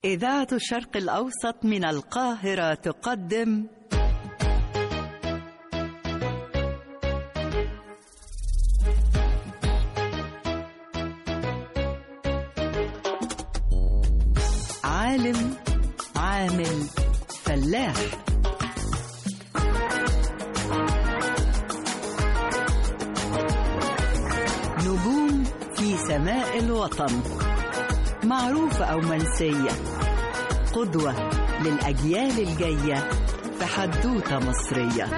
إذاعة الشرق الأوسط من القاهرة تقدم عالم عامل فلاح نجوم في سماء الوطن معروفة أو منسية قدوة للأجيال الجاية في حدوتة مصرية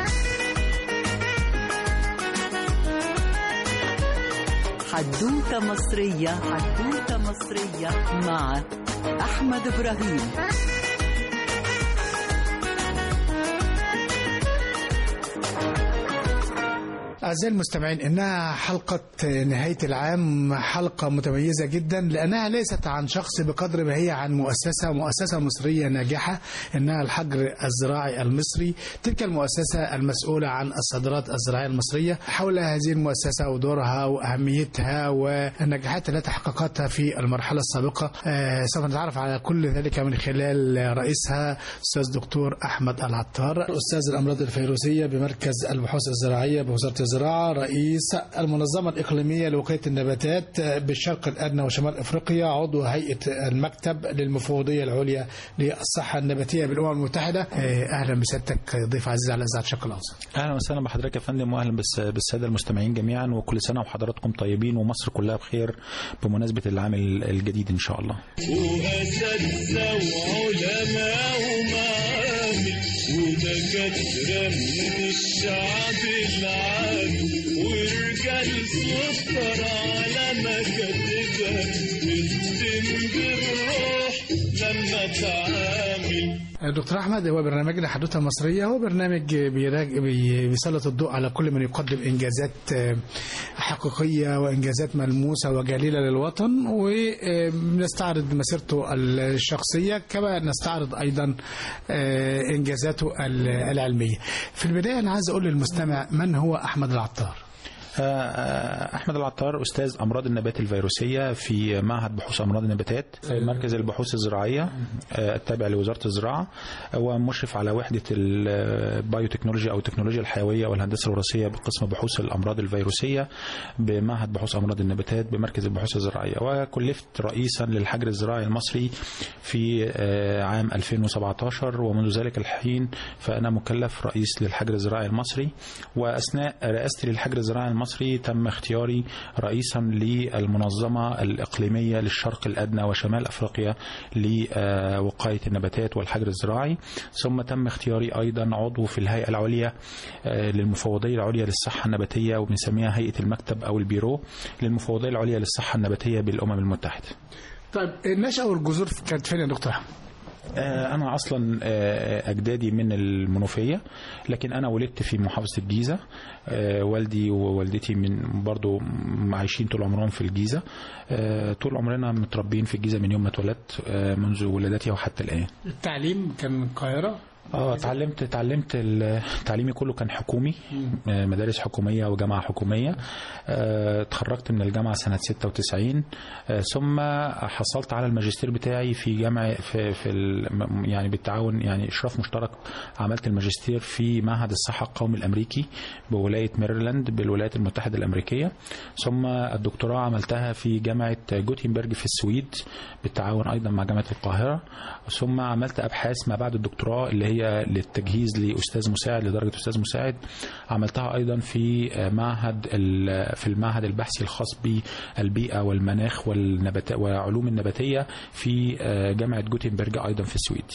حدوتة مصرية حدوتة مصرية مع أحمد إبراهيم أعزائي المستمعين إنها حلقة نهاية العام حلقة متميزة جدا لأنها ليست عن شخص بقدر ما هي عن مؤسسة مؤسسة مصرية ناجحة إنها الحجر الزراعي المصري تلك المؤسسة المسؤولة عن الصادرات الزراعية المصرية حول هذه المؤسسة ودورها وأهميتها والنجاحات التي حققتها في المرحلة السابقة آه، سوف نتعرف على كل ذلك من خلال رئيسها أستاذ دكتور أحمد العطار أستاذ الأمراض الفيروسية بمركز البحوث الزراعية بوزارة الزراعة رئيس المنظمة الإقليمية لوقاية النباتات بالشرق الأدنى وشمال أفريقيا عضو هيئة المكتب للمفوضية العليا للصحة النباتية بالأمم المتحدة آه، أهلا بسيادتك ضيف عزيز على إذاعة الشرق الأوسط اهلا وسهلا بحضرتك يا فندم واهلا بس بالساده المستمعين جميعا وكل سنه وحضراتكم طيبين ومصر كلها بخير بمناسبه العام الجديد ان شاء الله. وأساتذة وعلماء ومعامل ودكاترة من الشعب العامي ورجال سكر على مكاتبها تخدم بالروح لما تعامل دكتور احمد هو برنامجنا حدوته مصريه هو برنامج بيراج- بي- بيسلط الضوء على كل من يقدم انجازات آه، حقيقيه وانجازات ملموسه وجليله للوطن ونستعرض مسيرته الشخصيه كما نستعرض ايضا آه، انجازاته ال- العلميه. في البدايه انا عايز اقول للمستمع من هو احمد العطار؟ آه، احمد العطار استاذ امراض النبات الفيروسيه في معهد بحوث امراض النباتات في مركز البحوث الزراعيه آه، التابع لوزاره الزراعه ومشرف على وحده البايوتكنولوجيا او التكنولوجيا الحيويه والهندسه الوراثيه بقسم بحوث الامراض الفيروسيه بمعهد بحوث امراض النباتات بمركز البحوث الزراعيه وكلفت رئيسا للحجر الزراعي المصري في آه، عام 2017 ومنذ ذلك الحين فانا مكلف رئيس للحجر الزراعي المصري واثناء رئاستي للحجر الزراعي المصري تم اختياري رئيسا للمنظمه الاقليميه للشرق الادنى وشمال افريقيا لوقايه النباتات والحجر الزراعي ثم تم اختياري ايضا عضو في الهيئه العليا آه، للمفوضيه العليا للصحه النباتيه وبنسميها هيئه المكتب او البيرو للمفوضيه العليا للصحه النباتيه بالامم المتحده طيب النشأة والجذور كانت فين يا دكتور احمد؟ آه، أنا أصلا آه، أجدادي من المنوفية لكن أنا ولدت في محافظة الجيزة آه، والدي ووالدتي من برضو عايشين طول عمرهم في الجيزة آه، طول عمرنا متربين في الجيزة من يوم ما اتولدت آه، منذ ولادتي وحتى الآن التعليم كان من القاهرة اه اتعلمت اتعلمت ال- تعليمي كله كان حكومي آه، مدارس حكوميه وجامعه حكوميه آه، اتخرجت من الجامعه سنه 96 آه، ثم حصلت على الماجستير بتاعي في جامعه في في ال- يعني بالتعاون يعني اشراف مشترك عملت الماجستير في معهد الصحه القومي الامريكي بولايه ميرلاند بالولايات المتحده الامريكيه ثم الدكتوراه عملتها في جامعه جوتنبرج في السويد بالتعاون ايضا مع جامعه القاهره ثم عملت ابحاث ما بعد الدكتوراه اللي هي للتجهيز لاستاذ مساعد لدرجه استاذ مساعد عملتها ايضا في معهد ال- في المعهد البحثي الخاص بالبيئه والمناخ والنبات وعلوم النباتيه في جامعه جوتنبرج ايضا في السويد.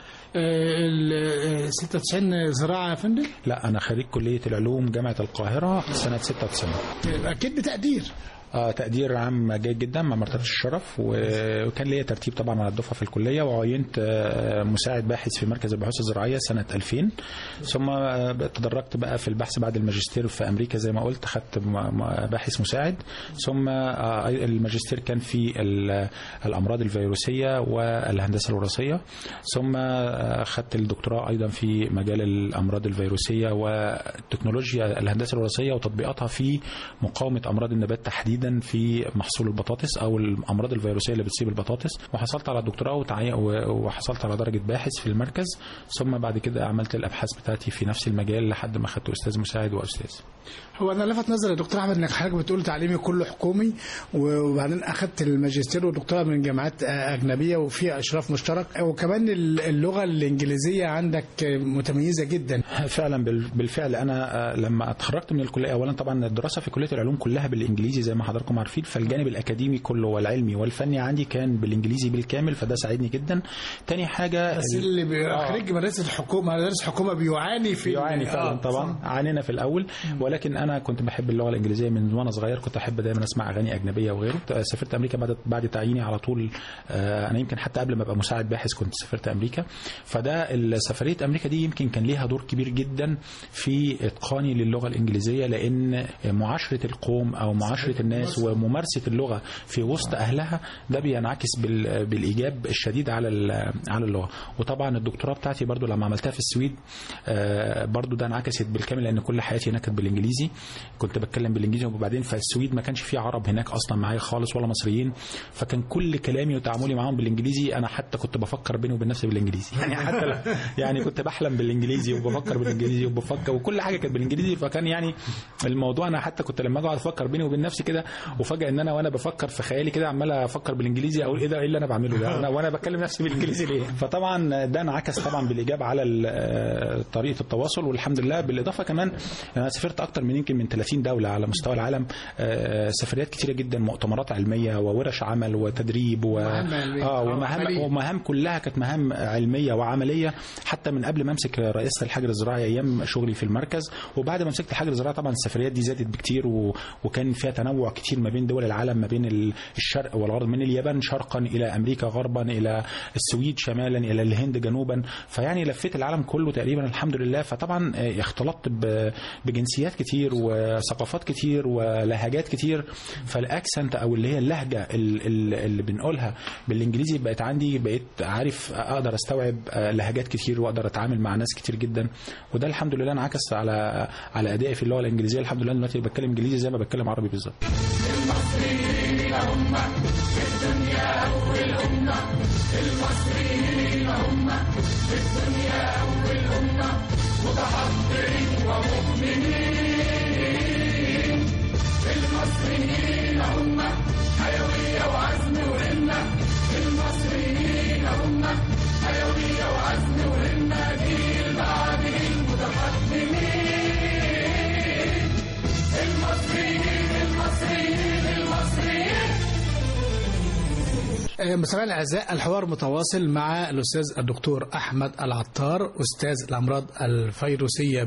ال 96 زراعة يا فندم لا انا خريج كليه العلوم جامعه القاهره سنه 96. أكيد بتقدير آه تقدير عام جيد جدا مع مرتبه الشرف و- وكان ليا ترتيب طبعا على الدفعه في الكليه وعينت آه، مساعد باحث في مركز البحوث الزراعيه سنه 2000 ثم آه، تدرجت بقى في البحث بعد الماجستير في امريكا زي ما قلت خدت م- م- باحث مساعد ثم آه، الماجستير كان في ال- الامراض الفيروسيه والهندسه الوراثيه ثم آه، خدت الدكتوراه ايضا في مجال الامراض الفيروسيه والتكنولوجيا الهندسه الوراثيه وتطبيقاتها في مقاومه امراض النبات تحديدا تحديدا في محصول البطاطس او الامراض الفيروسيه اللي بتصيب البطاطس وحصلت على دكتوراه وتعي- و- وحصلت على درجه باحث في المركز ثم بعد كده عملت الابحاث بتاعتي في نفس المجال لحد ما خدت استاذ مساعد واستاذ هو انا لفت نظري يا دكتور احمد انك حضرتك بتقول تعليمي كله حكومي وبعدين اخذت الماجستير والدكتوراه من جامعات اجنبيه وفي اشراف مشترك وكمان اللغه الانجليزيه عندك متميزه جدا فعلا بال- بالفعل انا آه، لما اتخرجت من الكليه اولا طبعا الدراسه في كليه العلوم كلها بالانجليزي زي ما حضراتكم عارفين فالجانب الاكاديمي كله والعلمي والفني عندي كان بالانجليزي بالكامل فده ساعدني جدا تاني حاجه بس اللي بي- خريج مدرسه الحكومه مدارس الحكومه بيعاني في بيعاني فعلا آه، طبعا صح. عانينا في الاول ولكن انا كنت بحب اللغه الانجليزيه من وانا صغير كنت احب دايما اسمع اغاني اجنبيه وغيره سافرت امريكا بعد بعد تعييني على طول آه، انا يمكن حتى قبل ما ابقى مساعد باحث كنت سافرت امريكا فده سفريه امريكا دي يمكن كان ليها دور كبير جدا في اتقاني للغه الانجليزيه لان معاشره القوم او معاشره الناس وممارسه اللغه في وسط اهلها ده بينعكس بال- بالايجاب الشديد على ال- على اللغه وطبعا الدكتوراه بتاعتي برضو لما عملتها في السويد آه، برضو ده انعكست بالكامل لان كل حياتي هناك كانت بالانجليزي كنت بتكلم بالانجليزي وبعدين في السويد ما كانش في عرب هناك اصلا معايا خالص ولا مصريين فكان كل كلامي وتعاملي معاهم بالانجليزي انا حتى كنت بفكر بيني وبين نفسي بالانجليزي يعني حتى لا يعني كنت بحلم بالانجليزي وبفكر بالانجليزي وبفكر وكل حاجه كانت بالانجليزي فكان يعني الموضوع انا حتى كنت لما اقعد افكر بيني وبين نفسي كده وفجاه ان انا وانا بفكر في خيالي كده عمال افكر بالانجليزي اقول ايه ده ايه اللي انا بعمله ده انا وانا بتكلم نفسي بالانجليزي ليه فطبعا ده انعكس طبعا بالايجاب على ال- آه، طريقه التواصل والحمد لله بالاضافه كمان انا سافرت اكتر من يمكن من 30 دوله على مستوى العالم آه، سفريات كتيره جدا مؤتمرات علميه وورش عمل وتدريب و... ومهام علمية. اه آه، ومهام عملية. ومهام كلها كانت مهام علميه وعمليه حتى من قبل ما امسك رئاسه الحجر الزراعي ايام شغلي في المركز وبعد ما مسكت الحجر الزراعي طبعا السفريات دي زادت بكتير و... وكان فيها تنوع كتير ما بين دول العالم ما بين ال- الشرق والغرب من اليابان شرقا الى امريكا غربا الى السويد شمالا الى الهند جنوبا فيعني لفيت العالم كله تقريبا الحمد لله فطبعا آه، اختلطت ب... بجنسيات كتير وثقافات كتير ولهجات كتير فالاكسنت او اللي هي اللهجه ال- ال- اللي بنقولها بالانجليزي بقت عندي بقيت عارف اقدر استوعب آه، لهجات كتير واقدر اتعامل مع ناس كتير جدا وده الحمد لله انعكس على على ادائي في اللغه الانجليزيه الحمد لله دلوقتي بتكلم انجليزي زي ما بتكلم عربي بالظبط آه، مستمعينا الاعزاء الحوار متواصل مع الاستاذ الدكتور احمد العطار استاذ الامراض الفيروسيه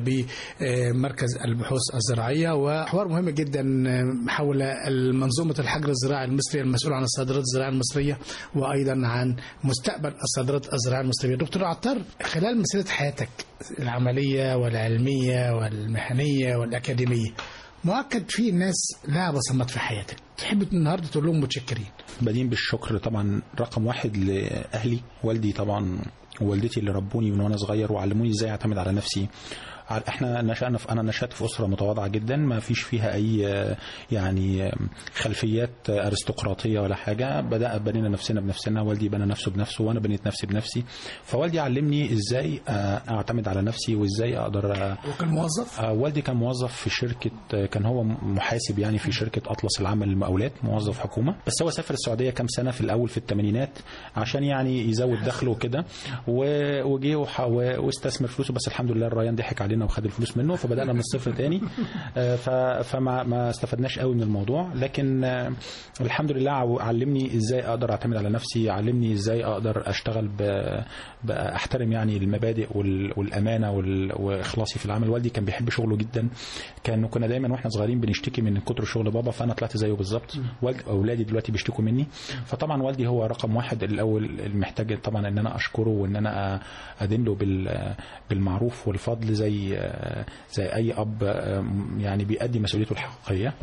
بمركز البحوث الزراعيه وحوار مهم جدا آه، حول منظومه الحجر الزراعي المصري المسؤول عن الصادرات الزراعيه المصريه وايضا عن مستقبل الصادرات الزراعيه المصريه دكتور عطار خلال مسيره حياتك العمليه والعلميه والمهنيه والاكاديميه مؤكد في ناس لها بصمات في حياتك تحب النهارده تقول لهم متشكرين بدين بالشكر طبعا رقم واحد لاهلي والدي طبعا ووالدتي اللي ربوني من وانا صغير وعلموني ازاي اعتمد على نفسي ع- احنا نشأنا في انا نشأت في اسره متواضعه جدا ما فيش فيها اي آه، يعني آه، خلفيات آه، ارستقراطيه ولا حاجه بدا بنينا نفسنا بنفسنا والدي بنى نفسه بنفسه وانا بنيت نفسي بنفسي فوالدي علمني ازاي آه، اعتمد على نفسي وازاي اقدر آه، وكان موظف آه، والدي كان موظف في شركة آه، كان هو محاسب يعني في شركة أطلس العامة للمقاولات موظف حكومة بس هو سافر السعودية كام سنة في الأول في الثمانينات عشان يعني يزود دخله وكده و- وجه وح- و- واستثمر فلوسه بس الحمد لله الريان ضحك علينا وخد الفلوس منه فبدأنا من الصفر تاني آه، ف- فما ما استفدناش قوي من الموضوع لكن آه، الحمد لله عو- علمني ازاي اقدر اعتمد على نفسي علمني ازاي اقدر اشتغل ب- باحترم يعني المبادئ وال- والامانه وال- واخلاصي في العمل والدي كان بيحب شغله جدا كان كنا دايما واحنا صغيرين بنشتكي من كتر شغل بابا فانا طلعت زيه بالظبط والد اولادي دلوقتي بيشتكوا مني فطبعا والدي هو رقم واحد الاول المحتاج طبعا ان انا اشكره وان انا ادين له بال- بالمعروف والفضل زي زي اي اب يعني بيأدي مسؤوليته الحقيقيه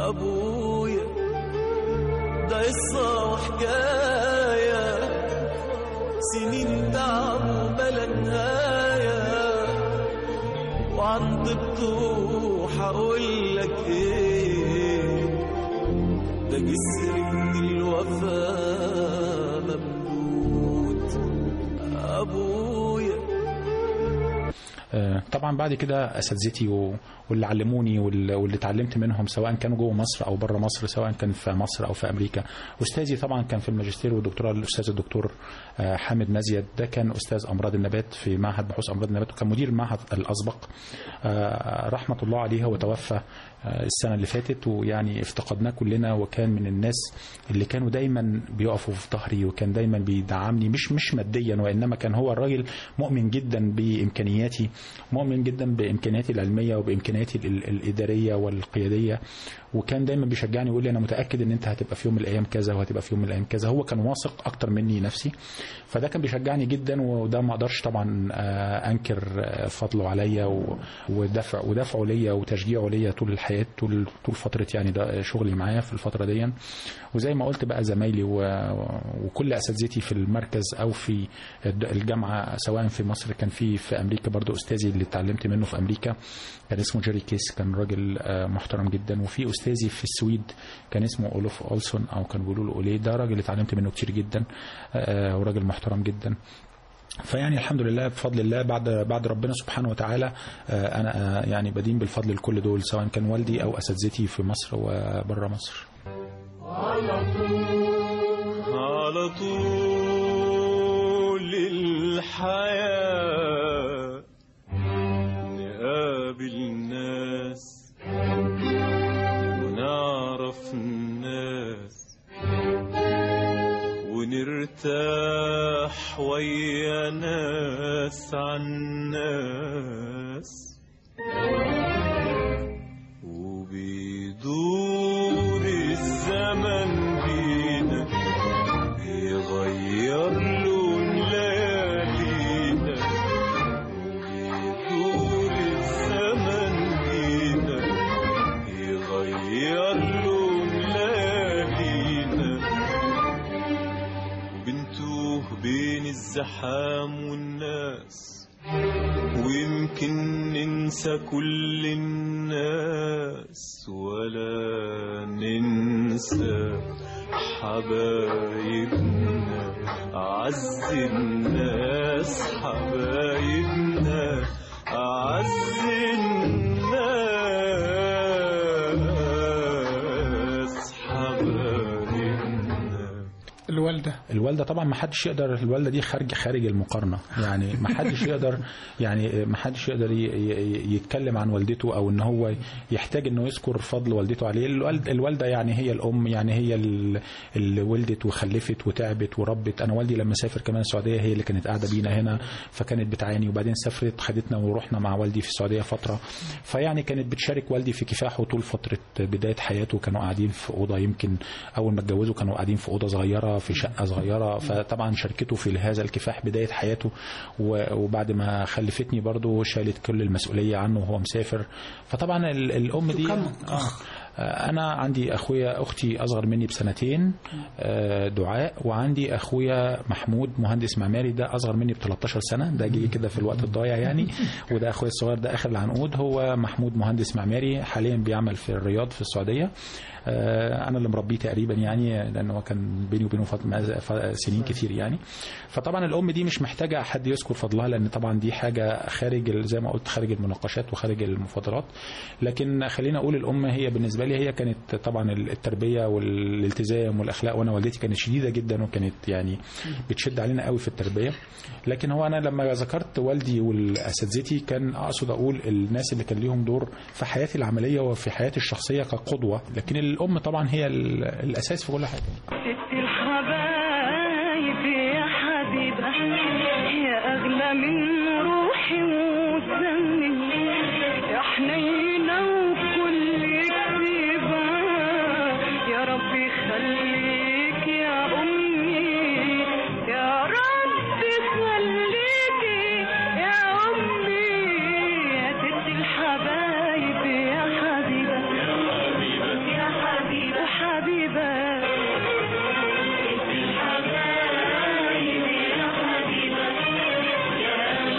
أبويا ده قصة وحكاية سنين تعب بلا نهاية وعن طبته هقول لك ايه ده جسر من الوفا ممدود أبويا آه، طبعا بعد كده اساتذتي و- واللي علموني وال- واللي اتعلمت منهم سواء كانوا جوه مصر او بره مصر سواء كان في مصر او في امريكا استاذي طبعا كان في الماجستير والدكتوراه الاستاذ الدكتور آه، حامد مزيد ده كان استاذ امراض النبات في معهد بحوث امراض النبات وكان مدير المعهد الاسبق آه، رحمه الله عليه هو توفى آه، السنه اللي فاتت ويعني افتقدناه كلنا وكان من الناس اللي كانوا دايما بيقفوا في ظهري وكان دايما بيدعمني مش مش ماديا وانما كان هو الراجل مؤمن جدا بامكانياتي مؤمن جدا بامكانياتي العلميه وبامكانياتي ال- الاداريه والقياديه وكان دايما بيشجعني ويقول لي انا متاكد ان انت هتبقى في يوم من الايام كذا وهتبقى في يوم من الايام كذا هو كان واثق اكتر مني نفسي فده كان بيشجعني جدا وده ما اقدرش طبعا آه، انكر آه، فضله عليا و- ودفع ودفعه ليا وتشجيعه ليا طول الحياه طول طول فتره يعني ده شغلي معاه في الفتره دي وزي ما قلت بقى زمايلي و- وكل اساتذتي في المركز او في الد- الجامعه سواء في مصر كان في في امريكا برضو استاذي اللي اتعلمت منه في امريكا كان اسمه جيري كيس كان راجل آه، محترم جدا وفي استاذي في السويد كان اسمه اولوف اولسون او كان بيقولوا له اوليه ده راجل اتعلمت منه كتير جدا آه، وراجل محترم جدا فيعني الحمد لله بفضل الله بعد بعد ربنا سبحانه وتعالى آه، انا آه، يعني بدين بالفضل لكل دول سواء كان والدي او اساتذتي في مصر وبره مصر على طول الحياة نقابل ناس ونعرف الناس ونرتاح ويا ناس عن ناس وبيدور الزمن بينا بيغير لون ليالينا وبيدور الزمن بينا بيغير لون ليالينا وبنتوه بين الزحام والناس ويمكن ننسى كل الناس ولا ننسى حبايبنا أعز الناس حبايبنا أعز الناس حبايبنا الوالده الوالده طبعا ما حدش يقدر الوالده دي خارج خارج المقارنه يعني ما حدش يقدر يعني ما حدش يقدر ي- ي- يتكلم عن والدته او ان هو يحتاج انه يذكر فضل والدته عليه الوالد- الوالده يعني هي الام يعني هي ال- اللي ولدت وخلفت وتعبت وربت انا والدي لما سافر كمان السعوديه هي اللي كانت قاعده بينا هنا فكانت بتعاني وبعدين سافرت خدتنا ورحنا مع والدي في السعوديه فتره فيعني كانت بتشارك والدي في كفاحه طول فتره بدايه حياته كانوا قاعدين في اوضه يمكن اول ما اتجوزوا كانوا قاعدين في اوضه صغيره في شقه صغيره فطبعا شاركته في هذا الكفاح بدايه حياته و- وبعد ما خلفتني برضو شالت كل المسؤوليه عنه وهو مسافر فطبعا ال- الام دي كم آه. آه، انا عندي اخويا اختي اصغر مني بسنتين آه، دعاء وعندي اخويا محمود مهندس معماري ده اصغر مني ب 13 سنه ده جه كده في الوقت الضايع يعني وده اخويا الصغير ده اخر العنقود هو محمود مهندس معماري حاليا بيعمل في الرياض في السعوديه آه، انا اللي مربيه تقريبا يعني لان هو كان بيني وبينه فط- مز- ف- سنين كتير يعني فطبعا الام دي مش محتاجه حد يذكر فضلها لان طبعا دي حاجه خارج ال- زي ما قلت خارج المناقشات وخارج المفاضلات لكن خلينا اقول الام هي بالنسبه لي هي كانت طبعا التربيه والالتزام والاخلاق وانا والدتي كانت شديده جدا وكانت يعني بتشد علينا قوي في التربيه لكن هو انا لما ذكرت والدي والاساتذتي كان اقصد اقول الناس اللي كان ليهم دور في حياتي العمليه وفي حياتي الشخصيه كقدوه لكن الام طبعا هي ال- الاساس في كل حاجه ست الحبايب يا حبيبة يا أغلى من روحي ودمي يا حنينة وكل كتيبة يا رب يخليك يا أمي يا رب يخليكي يا أمي يا ست الحبايب يا حبيبة يا حبيبة حبيبة الحبايب يا حبيبة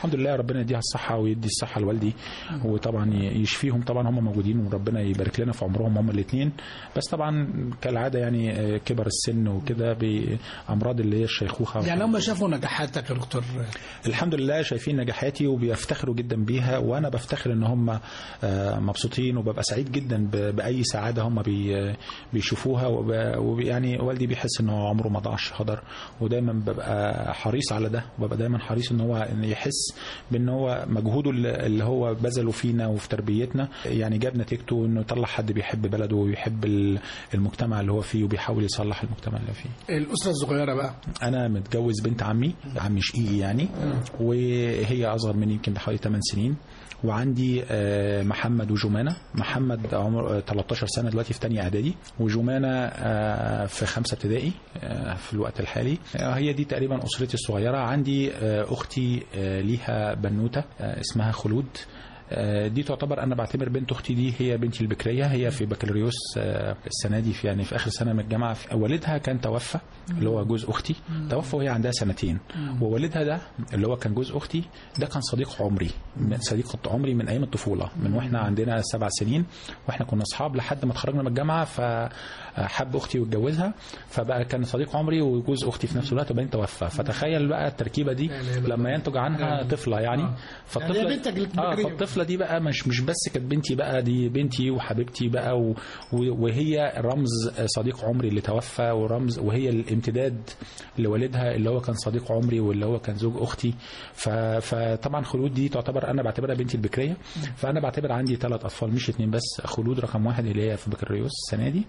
الحمد لله ربنا يديها الصحه ويدي الصحه لوالدي وطبعا يشفيهم طبعا هم موجودين وربنا يبارك لنا في عمرهم هم الاثنين بس طبعا كالعاده يعني آه، كبر السن وكده بامراض اللي هي الشيخوخه يعني هم شافوا نجاحاتك يا دكتور الحمد لله شايفين نجاحاتي وبيفتخروا جدا بيها وانا بفتخر ان هم آه، مبسوطين وببقى سعيد جدا ب- باي سعاده هم بي- بيشوفوها وب- ويعني والدي بيحس ان هو عمره ما ضاعش هدر ودايما ببقى حريص على ده وببقى دايما حريص ان هو إن يحس بان هو مجهوده اللي اللي هو بذله فينا وفي تربيتنا يعني جاب نتيجته انه يطلع حد بيحب بلده ويحب ال- المجتمع اللي هو فيه وبيحاول يصلح المجتمع اللي فيه الاسره الصغيره بقى انا متجوز بنت عمي عمي شقيقي يعني وهي اصغر مني يمكن بحوالي 8 سنين وعندي آه، محمد وجمانه محمد عمره آه، 13 سنه دلوقتي في تانية اعدادي وجمانه آه، في خمسه ابتدائي آه، في الوقت الحالي آه، هي دي تقريبا اسرتي الصغيره عندي آه، اختي آه، ليها بنوته آه، اسمها خلود آه، دي تعتبر انا بعتبر بنت اختي دي هي بنتي البكريه هي في بكالوريوس آه، السنه دي في يعني في اخر سنه من الجامعه والدها كان توفى اللي هو جوز اختي توفى وهي عندها سنتين ووالدها ده اللي هو كان جوز اختي ده كان صديق عمري من- صديق عمري من ايام الطفوله من واحنا عندنا سبع سنين واحنا كنا اصحاب لحد ما اتخرجنا من الجامعه فحب اختي واتجوزها فبقى كان صديق عمري وجوز اختي في نفس الوقت وبعدين توفى فتخيل بقى التركيبه دي لما ينتج عنها طفله يعني فالطفله يعني هي بنتك اه البكرية. فالطفله دي بقى مش مش بس كانت بنتي بقى دي بنتي وحبيبتي بقى و و- وهي رمز صديق عمري اللي توفى ورمز وهي الامتداد لوالدها اللي هو كان صديق عمري واللي هو كان زوج اختي ف فطبعا خلود دي تعتبر انا بعتبرها بنتي البكريه فانا بعتبر عندي ثلاث اطفال مش اثنين بس خلود رقم واحد اللي هي في بكالوريوس السنه دي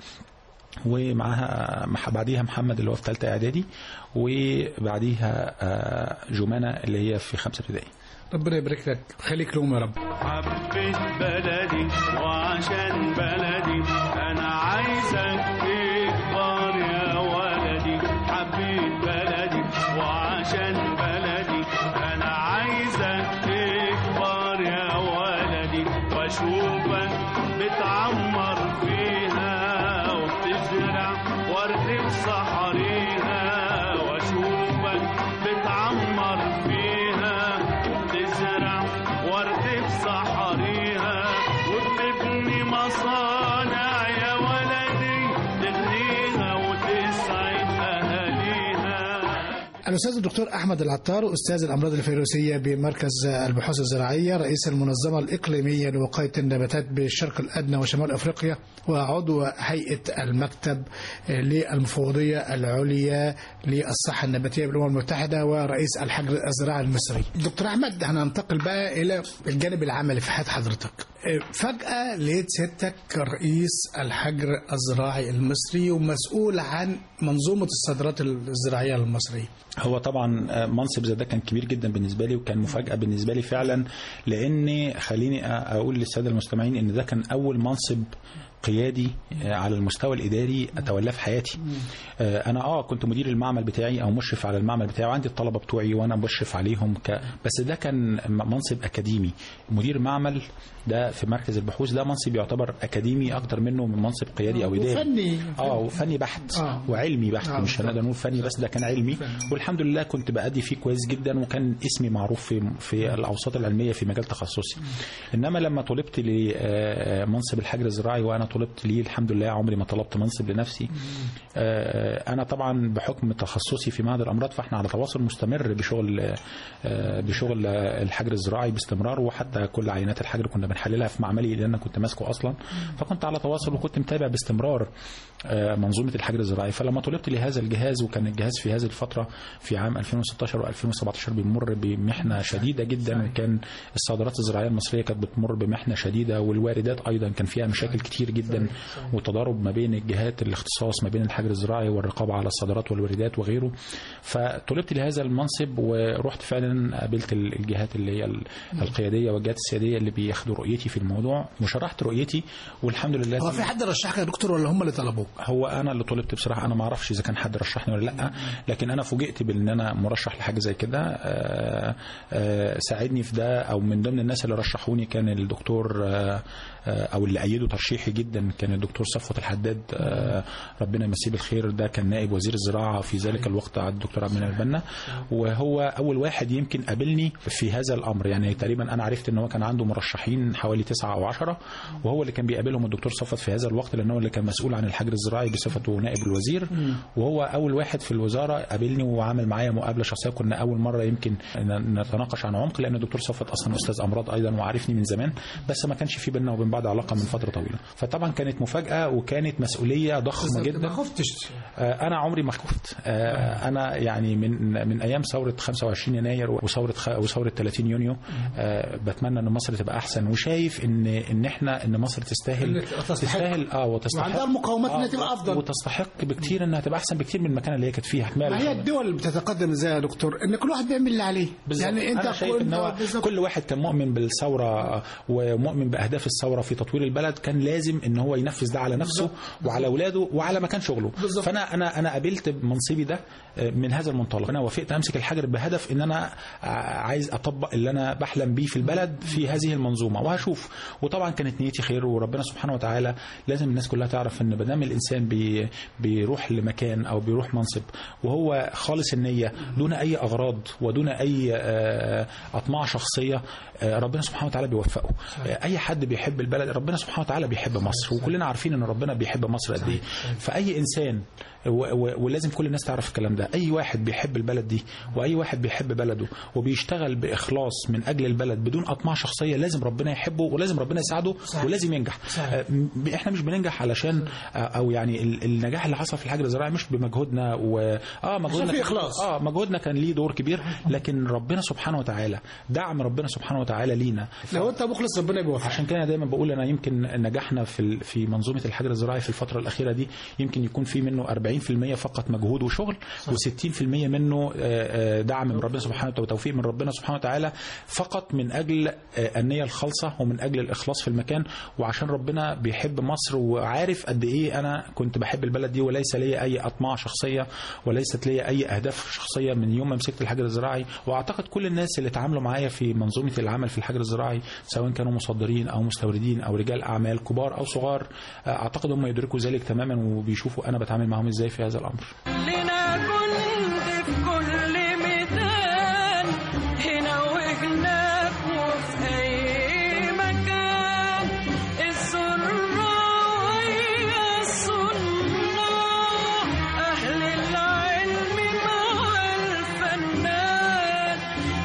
ومعاها مح- بعديها محمد اللي هو في ثالثه اعدادي وبعديها آه، جمانه اللي هي في خمسه ابتدائي ربنا يبارك لك خليك لهم يا رب حبيت بلدي وعشان بلدي انا عايزك تكبر يا ولدي حبيت بلدي وعشان بلدي انا عايزك تكبر يا ولدي واشوفك بتعمر فيها وبتزرع ورد بصحريها واشوفك بتعمر فيها وبتزرع ورد بصحريها وبتبني مصانع يا ولدي تغنيها وتسعد اهاليها الاستاذ الدكتور احمد العطار استاذ الامراض الفيروسيه بمركز البحوث الزراعيه رئيس المنظمه الاقليميه لوقايه النباتات بالشرق الادنى وشمال افريقيا وعضو هيئه المكتب للمفوضيه العليا للصحه النباتيه بالامم المتحده ورئيس الحجر الزراعي المصري. دكتور احمد هننتقل بقى الى الجانب العملي في حياه حضرتك. فجاه لقيت سيادتك رئيس الحجر الزراعي المصري ومسؤول عن منظومه الصادرات الزراعيه المصريه. هو طبعا آه، منصب زي ده كان كبير جدا بالنسبه لي وكان مفاجاه بالنسبه لي فعلا لان خليني أ- اقول للساده المستمعين ان ده كان اول منصب قيادي آه، على المستوى الاداري اتولاه في حياتي آه، انا اه كنت مدير المعمل بتاعي او مشرف على المعمل بتاعي وعندي الطلبه بتوعي وانا مشرف عليهم ك... بس ده كان م- منصب اكاديمي مدير معمل ده في مركز البحوث ده منصب يعتبر اكاديمي اكتر منه من منصب قيادي او اداري وفني. اه وفني بحت آه. وعلمي بحت آه، مش هنقدر نقول فني بس ده كان علمي والحمد لله كنت بأدي فيه كويس جدا وكان اسمي معروف في في الاوساط العلميه في مجال تخصصي انما لما طلبت لمنصب الحجر الزراعي وانا طلبت ليه الحمد لله عمري ما طلبت منصب لنفسي آه، انا طبعا بحكم تخصصي في معهد الامراض فاحنا على تواصل مستمر بشغل آه، بشغل الحجر الزراعي باستمرار وحتى كل عينات الحجر كنا بنحللها في معملي اللي انا كنت ماسكه اصلا فكنت على تواصل وكنت متابع باستمرار آه، منظومه الحجر الزراعي فلما طلبت لهذا الجهاز وكان الجهاز في هذه الفتره في عام 2016 و2017 بيمر بمحنه شديده جدا وكان الصادرات الزراعيه المصريه كانت بتمر بمحنه شديده والواردات ايضا كان فيها مشاكل كتير جدا وتضارب ما بين الجهات الاختصاص ما بين الحجر الزراعي والرقابه على الصادرات والواردات وغيره فطلبت لهذا المنصب ورحت فعلا قابلت الجهات اللي هي القياديه والجهات السياديه اللي بياخدوا رؤيتي في الموضوع وشرحت رؤيتي والحمد لله هو في حد رشحك يا دكتور ولا هم اللي طلبوك؟ هو انا اللي طلبت بصراحه انا ما اعرفش اذا كان حد رشحني ولا لا لكن انا فوجئت بان انا مرشح لحاجه زي كده آه، آه، ساعدني في ده او من ضمن الناس اللي رشحوني كان الدكتور آه، آه، او اللي ايدوا ترشيحي جدا جدا كان الدكتور صفوت الحداد آه، ربنا يمسيه بالخير ده كان نائب وزير الزراعه في ذلك الوقت على الدكتور عبد المنعم البنا وهو اول واحد يمكن قابلني في هذا الامر يعني تقريبا انا عرفت ان هو كان عنده مرشحين حوالي تسعة او عشرة وهو اللي كان بيقابلهم الدكتور صفوت في هذا الوقت لان هو اللي كان مسؤول عن الحجر الزراعي بصفته نائب الوزير وهو اول واحد في الوزاره قابلني وعمل معايا مقابله شخصيه كنا اول مره يمكن ن- نتناقش عن عمق لان الدكتور صفوت اصلا استاذ امراض ايضا وعارفني من زمان بس ما كانش في بيننا وبين بعض علاقه من فتره طويله فطبعا كانت مفاجاه وكانت مسؤوليه ضخمه جدا ما خفتش آه، انا عمري ما خفت آه، انا يعني من من ايام ثوره 25 يناير وثوره خ- وثوره 30 يونيو آه، بتمنى ان مصر تبقى احسن وشايف ان ان احنا ان مصر تستاهل تستحق. تستاهل اه وتستحق وعندها المقومات إنها تبقى أفضل. وتستحق بكتير انها تبقى احسن بكتير من المكان اللي هي كانت فيه ما هي الدول اللي بتتقدم ازاي يا دكتور ان كل واحد بيعمل اللي عليه بالظبط. يعني انت انا شايف ان هو بالظبط. كل واحد كان مؤمن بالثوره ومؤمن باهداف الثوره في تطوير البلد كان لازم ان هو ينفذ ده على نفسه وعلى اولاده وعلى مكان شغله بالظبط. فانا انا انا قابلت منصبي ده من هذا المنطلق انا وافقت امسك الحجر بهدف ان انا عايز اطبق اللي انا بحلم بيه في البلد في هذه المنظومه وهشوف وطبعا كانت نيتي خير وربنا سبحانه وتعالى لازم الناس كلها تعرف ان ما دام الانسان بي بيروح لمكان او بيروح منصب وهو خالص النيه دون اي اغراض ودون اي آه، اطماع شخصيه آه، ربنا سبحانه وتعالى بيوفقه آه، اي حد بيحب البلد ربنا سبحانه وتعالى بيحب مصر وكلنا عارفين ان ربنا بيحب مصر قد ايه فاي انسان و- و- ولازم كل الناس تعرف الكلام ده اي واحد بيحب البلد دي واي واحد بيحب بلده وبيشتغل باخلاص من اجل البلد بدون اطماع شخصيه لازم ربنا يحبه ولازم ربنا يساعده ولازم ينجح آه، م- احنا مش بننجح علشان آه، او يعني ال- النجاح اللي حصل في الحجر الزراعي مش بمجهودنا و اه مجهودنا في كان- إخلاص. اه مجهودنا كان ليه دور كبير لكن ربنا سبحانه وتعالى دعم ربنا سبحانه وتعالى لينا لو انت مخلص ربنا بيوفقك عشان كده أنا دايما بقول انا يمكن نجاحنا في ال- في منظومه الحجر الزراعي في الفتره الاخيره دي يمكن يكون في منه 40% فقط مجهود وشغل و60% منه آه، آه، دعم من ربنا سبحانه وتعالى وتوفيق من ربنا سبحانه وتعالى فقط من اجل آه، النيه الخالصه ومن اجل الاخلاص في المكان وعشان ربنا بيحب مصر وعارف قد ايه انا كنت بحب البلد دي وليس لي اي اطماع شخصيه وليست لي اي اهداف شخصيه من يوم ما مسكت الحجر الزراعي واعتقد كل الناس اللي اتعاملوا معايا في منظومه العمل في الحجر الزراعي سواء كانوا مصدرين او مستوردين او رجال اعمال كبار او صغار آه، اعتقد هم يدركوا ذلك تماما وبيشوفوا انا بتعامل معاهم ازاي في هذا الامر لنا جند في كل ميدان هنا وهناك وفي أي مكان الزراعية الصناع أهل العلم مع الفنان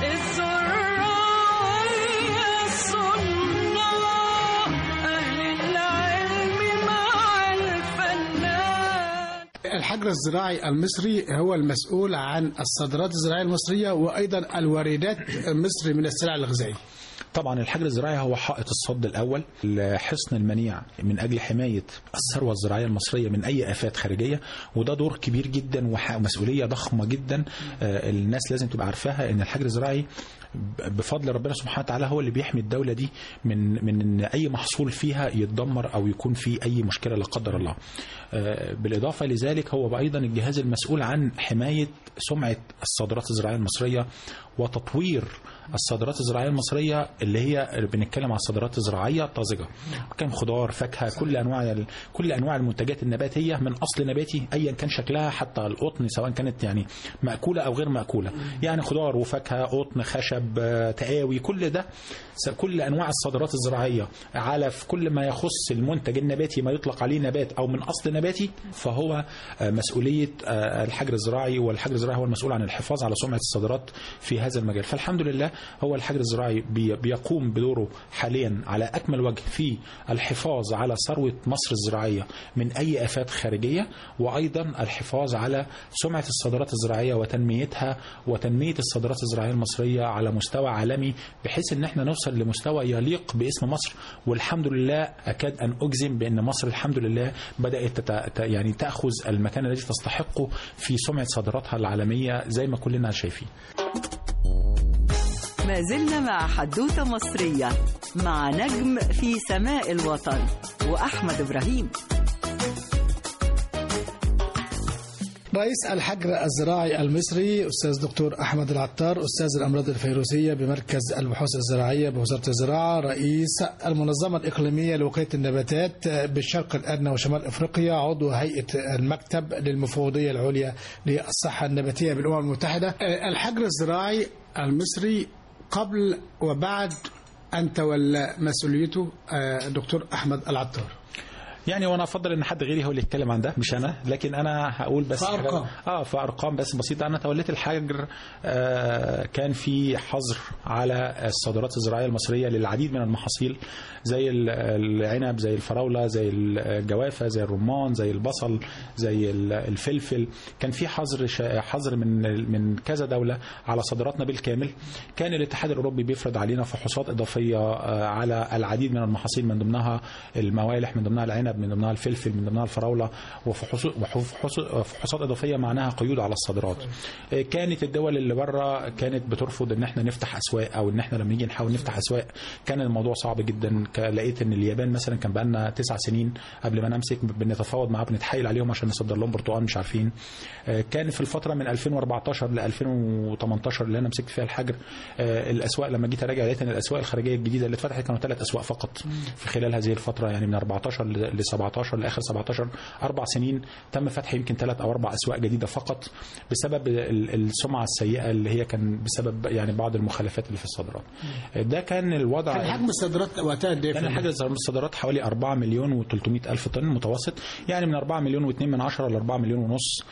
الزراعية الصناع أهل العلم مع الفنان الحجر الزراعي المصري هو المسؤول عن الصادرات الزراعيه المصريه وايضا الواردات مصر من السلع الغذائيه طبعا الحجر الزراعي هو حائط الصد الاول الحصن المنيع من اجل حمايه الثروه الزراعيه المصريه من اي افات خارجيه وده دور كبير جدا وح- ومسؤوليه ضخمه جدا آه، الناس لازم تبقى عارفاها ان الحجر الزراعي ب- بفضل ربنا سبحانه وتعالى هو اللي بيحمي الدوله دي من من ان اي محصول فيها يتدمر او يكون فيه اي مشكله لا قدر الله. آه، بالاضافه لذلك هو ايضا الجهاز المسؤول عن حمايه سمعه الصادرات الزراعيه المصريه وتطوير الصادرات الزراعيه المصريه اللي هي بنتكلم على الصادرات الزراعيه طازجه كان خضار فاكهه كل انواع ال- كل انواع المنتجات النباتيه من اصل نباتي ايا كان شكلها حتى القطن سواء كانت يعني ماكوله او غير ماكوله يعني خضار وفاكهه قطن خشب آه، تقاوي كل ده س- كل انواع الصادرات الزراعيه علف كل ما يخص المنتج النباتي ما يطلق عليه نبات او من اصل نباتي فهو آه، مسؤوليه آه، الحجر الزراعي والحجر الزراعي هو المسؤول عن الحفاظ على سمعه الصادرات في هذا المجال فالحمد لله هو الحجر الزراعي بي- بيقوم بدوره حاليا على اكمل وجه في الحفاظ على ثروه مصر الزراعيه من اي افات خارجيه وايضا الحفاظ على سمعه الصادرات الزراعيه وتنميتها وتنميه الصادرات الزراعيه المصريه على مستوى عالمي بحيث ان احنا نوصل لمستوى يليق باسم مصر والحمد لله اكاد ان اجزم بان مصر الحمد لله بدات تت... ت- يعني تاخذ المكان الذي تستحقه في سمعه صادراتها العالميه زي ما كلنا شايفين ما زلنا مع حدوتة مصرية مع نجم في سماء الوطن وأحمد إبراهيم رئيس الحجر الزراعي المصري أستاذ دكتور أحمد العطار أستاذ الأمراض الفيروسية بمركز البحوث الزراعية بوزارة الزراعة رئيس المنظمة الإقليمية لوقاية النباتات بالشرق الأدنى وشمال أفريقيا عضو هيئة المكتب للمفوضية العليا للصحة النباتية بالأمم المتحدة الحجر الزراعي المصري قبل وبعد أن تولى مسؤوليته دكتور أحمد العطار يعني وانا افضل ان حد غيري هو اللي يتكلم عن ده مش انا لكن انا هقول بس في أرقام. حاجة- اه في ارقام بس بسيطه انا توليت الحجر آه كان في حظر على الصادرات الزراعيه المصريه للعديد من المحاصيل زي ال- العنب زي الفراوله زي الجوافه زي الرمان زي البصل زي ال- الفلفل كان في حظر شا- حظر من من كذا دوله على صادراتنا بالكامل كان الاتحاد الاوروبي بيفرض علينا فحوصات اضافيه آه، على العديد من المحاصيل من ضمنها الموالح من ضمنها العنب من ضمنها الفلفل من ضمنها الفراوله وفحوص- وفحوص- وفحوصات اضافيه معناها قيود على الصادرات آه، كانت الدول اللي بره كانت بترفض ان احنا نفتح اسواق او ان احنا لما نيجي نحاول نفتح اسواق كان الموضوع صعب جدا ك- لقيت ان اليابان مثلا كان بقالنا تسع سنين قبل ما نمسك بنتفاوض معاهم بنتحايل عليهم عشان نصدر لهم برتقال مش عارفين آه، كان في الفتره من 2014 ل 2018 اللي انا مسكت فيها الحجر آه، الاسواق لما جيت اراجع لقيت ان الاسواق الخارجيه الجديده اللي اتفتحت كانوا ثلاث اسواق فقط في خلال هذه الفتره يعني من 14 ل 17 لاخر 17 اربع سنين تم فتح يمكن ثلاث او اربع اسواق جديده فقط بسبب ال- السمعه السيئه اللي هي كان بسبب يعني بعض المخالفات اللي في الصادرات آه، ده كان الوضع كان حجم الصادرات وقتها قد ايه؟ كان الحاجة الصادرات حوالي 4 مليون و300 ألف طن متوسط يعني من 4 مليون و2 من عشرة ل 4 مليون ونص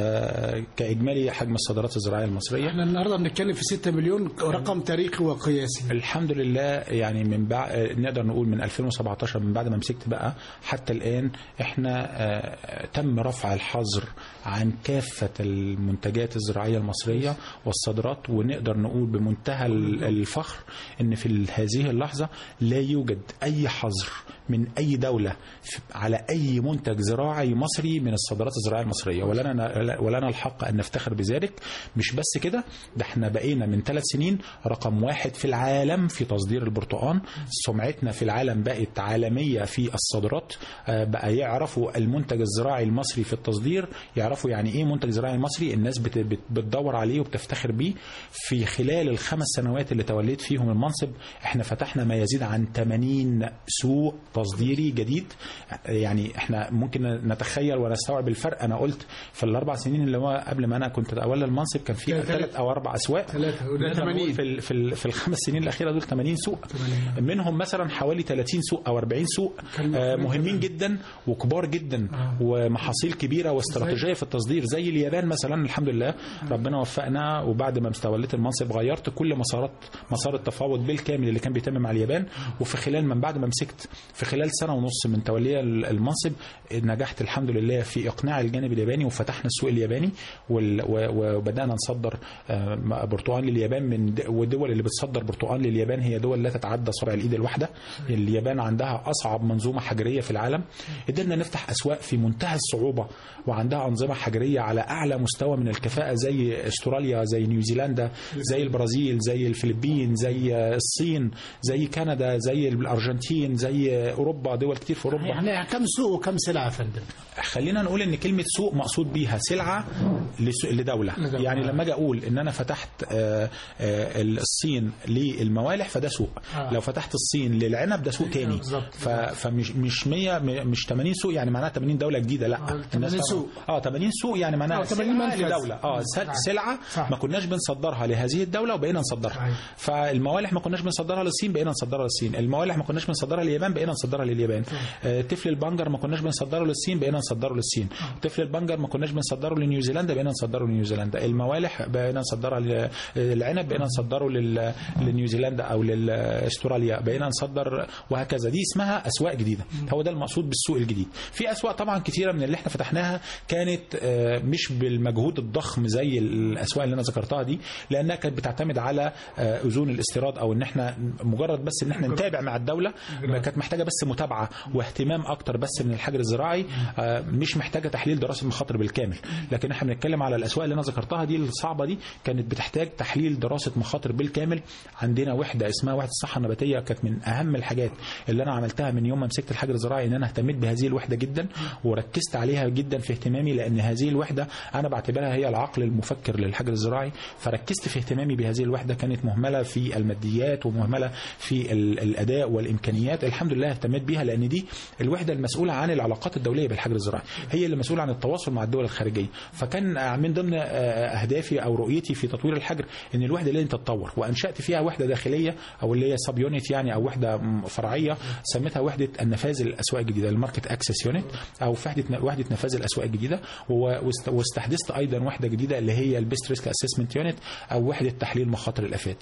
آه كإجمالي حجم الصادرات الزراعية المصرية احنا النهارده بنتكلم في 6 مليون رقم تاريخي وقياسي الحمد لله يعني من بعد نقدر نقول من 2017 من بعد ما مسكت بقى حتى الآن احنا آه، تم رفع الحظر عن كافة المنتجات الزراعية المصرية والصادرات ونقدر نقول بمنتهى ال- الفخر ان في ال- هذه اللحظة لا يوجد اي حظر من اي دولة في- على اي منتج زراعي مصري من الصادرات الزراعية المصرية ولنا ولنا الحق ان نفتخر بذلك مش بس كده ده احنا بقينا من ثلاث سنين رقم واحد في العالم في تصدير البرتقال سمعتنا في العالم بقت عالمية في الصادرات آه، بقى يعرفوا المنتج الزراعي المصري في التصدير يعرفوا يعني ايه منتج زراعي مصري الناس بت- بت- بتدور عليه وبتفتخر بيه في خلال الخمس سنوات اللي توليت فيهم المنصب احنا فتحنا ما يزيد عن 80 سوق تصديري جديد يعني احنا ممكن نتخيل ونستوعب الفرق انا قلت في الاربع سنين اللي هو قبل ما انا كنت اتولى المنصب كان في كان ثلاث او اربع اسواق ثلاثة، وده نقدر نقول 80. في ال- في ال- في الخمس سنين الاخيره دول 80 سوق منهم مثلا حوالي 30 سوق او 40 سوق كان آه، مفروض مهمين جدا وكبار جدا ومحاصيل كبيره واستراتيجيه في التصدير زي اليابان مثلا الحمد لله ربنا وفقنا وبعد ما استوليت المنصب غيرت كل مسارات مسار التفاوض بالكامل اللي كان بيتم مع اليابان وفي خلال من بعد ما مسكت في خلال سنه ونص من تولي المنصب نجحت الحمد لله في اقناع الجانب الياباني وفتحنا السوق الياباني وال- و- وبدانا نصدر آه، برتقال لليابان من د- والدول اللي بتصدر برتقال لليابان هي دول لا تتعدى صبع الايد الواحده اليابان عندها اصعب منظومه حجريه في العالم قدرنا نفتح اسواق في منتهى الصعوبه وعندها انظمه حجريه على اعلى مستوى من الكفاءه زي استراليا زي نيوزيلندا زي البرازيل زي الفلبين زي الصين زي كندا زي الارجنتين زي اوروبا دول كتير في اوروبا يعني كم سوق وكم سلعه يا فندم؟ خلينا نقول ان كلمه سوق مقصود بيها سلعه لس- لدوله لدولة. يعني لما اجي اقول ان انا فتحت آه، آه، الصين للموالح فده سوق آه. لو فتحت الصين للعنب ده سوق تاني بالظبط. ف- فمش مش 100 م- مش 80 سوق يعني معناها 80 دوله جديده لا آه، الناس 80 فاهمة. سوق. اه 80 سوق يعني معناها آه، 80 سلعة منفذ. لدوله اه س- صح. سلعه صح. ما كناش بنصدرها لهذه الدوله وبقينا نصدرها صحيح. فالموالح ما كناش بنصدرها للصين بقينا نصدرها للصين الموالح ما كناش بنصدرها لليابان بقينا نصدرها لليابان آه، طفل البنجر ما كناش بنصدره للصين بقينا نصدره للصين طفل البنجر ما كناش بنصدره لنيوزيلندا بقينا نصدره لنيوزيلندا الموالح بقينا نصدرها ل- العنب بقينا نصدره لل- لنيوزيلندا او لاستراليا بقينا نصدر وهكذا دي اسمها اسواق جديده هو ده المقصود بالسوق الجديد في اسواق طبعا كتيره من اللي احنا فتحناها كانت آه، مش بالمجهود الضخم زي الاسواق اللي انا ذكرتها دي لانها كانت بتعتمد على آه، اذون الاستيراد او ان احنا مجرد بس ان احنا نتابع مع الدوله كانت محتاجه بس بس متابعه واهتمام اكتر بس من الحجر الزراعي آه، مش محتاجه تحليل دراسه مخاطر بالكامل لكن احنا بنتكلم على الاسواق اللي انا ذكرتها دي الصعبه دي كانت بتحتاج تحليل دراسه مخاطر بالكامل عندنا وحده اسمها وحده الصحه النباتيه كانت من اهم الحاجات اللي انا عملتها من يوم ما مسكت الحجر الزراعي ان انا اهتميت بهذه الوحده جدا وركزت عليها جدا في اهتمامي لان هذه الوحده انا بعتبرها هي العقل المفكر للحجر الزراعي فركزت في اهتمامي بهذه الوحده كانت مهمله في الماديات ومهمله في ال- الاداء والامكانيات الحمد لله اهتميت بيها لان دي الوحده المسؤوله عن العلاقات الدوليه بالحجر الزراعي هي اللي مسؤوله عن التواصل مع الدول الخارجيه فكان من ضمن آه، اهدافي او رؤيتي في تطوير الحجر ان الوحده لازم تتطور وانشات فيها وحده داخليه او اللي هي سب يونت يعني او وحده م- فرعيه سميتها وحده النفاذ الاسواق الجديده الماركت اكسس يونت او وحده وحده نفاذ الاسواق الجديده و- واست- واستحدثت ايضا وحده جديده اللي هي البيست ريسك اسسمنت يونت او وحده تحليل مخاطر الافات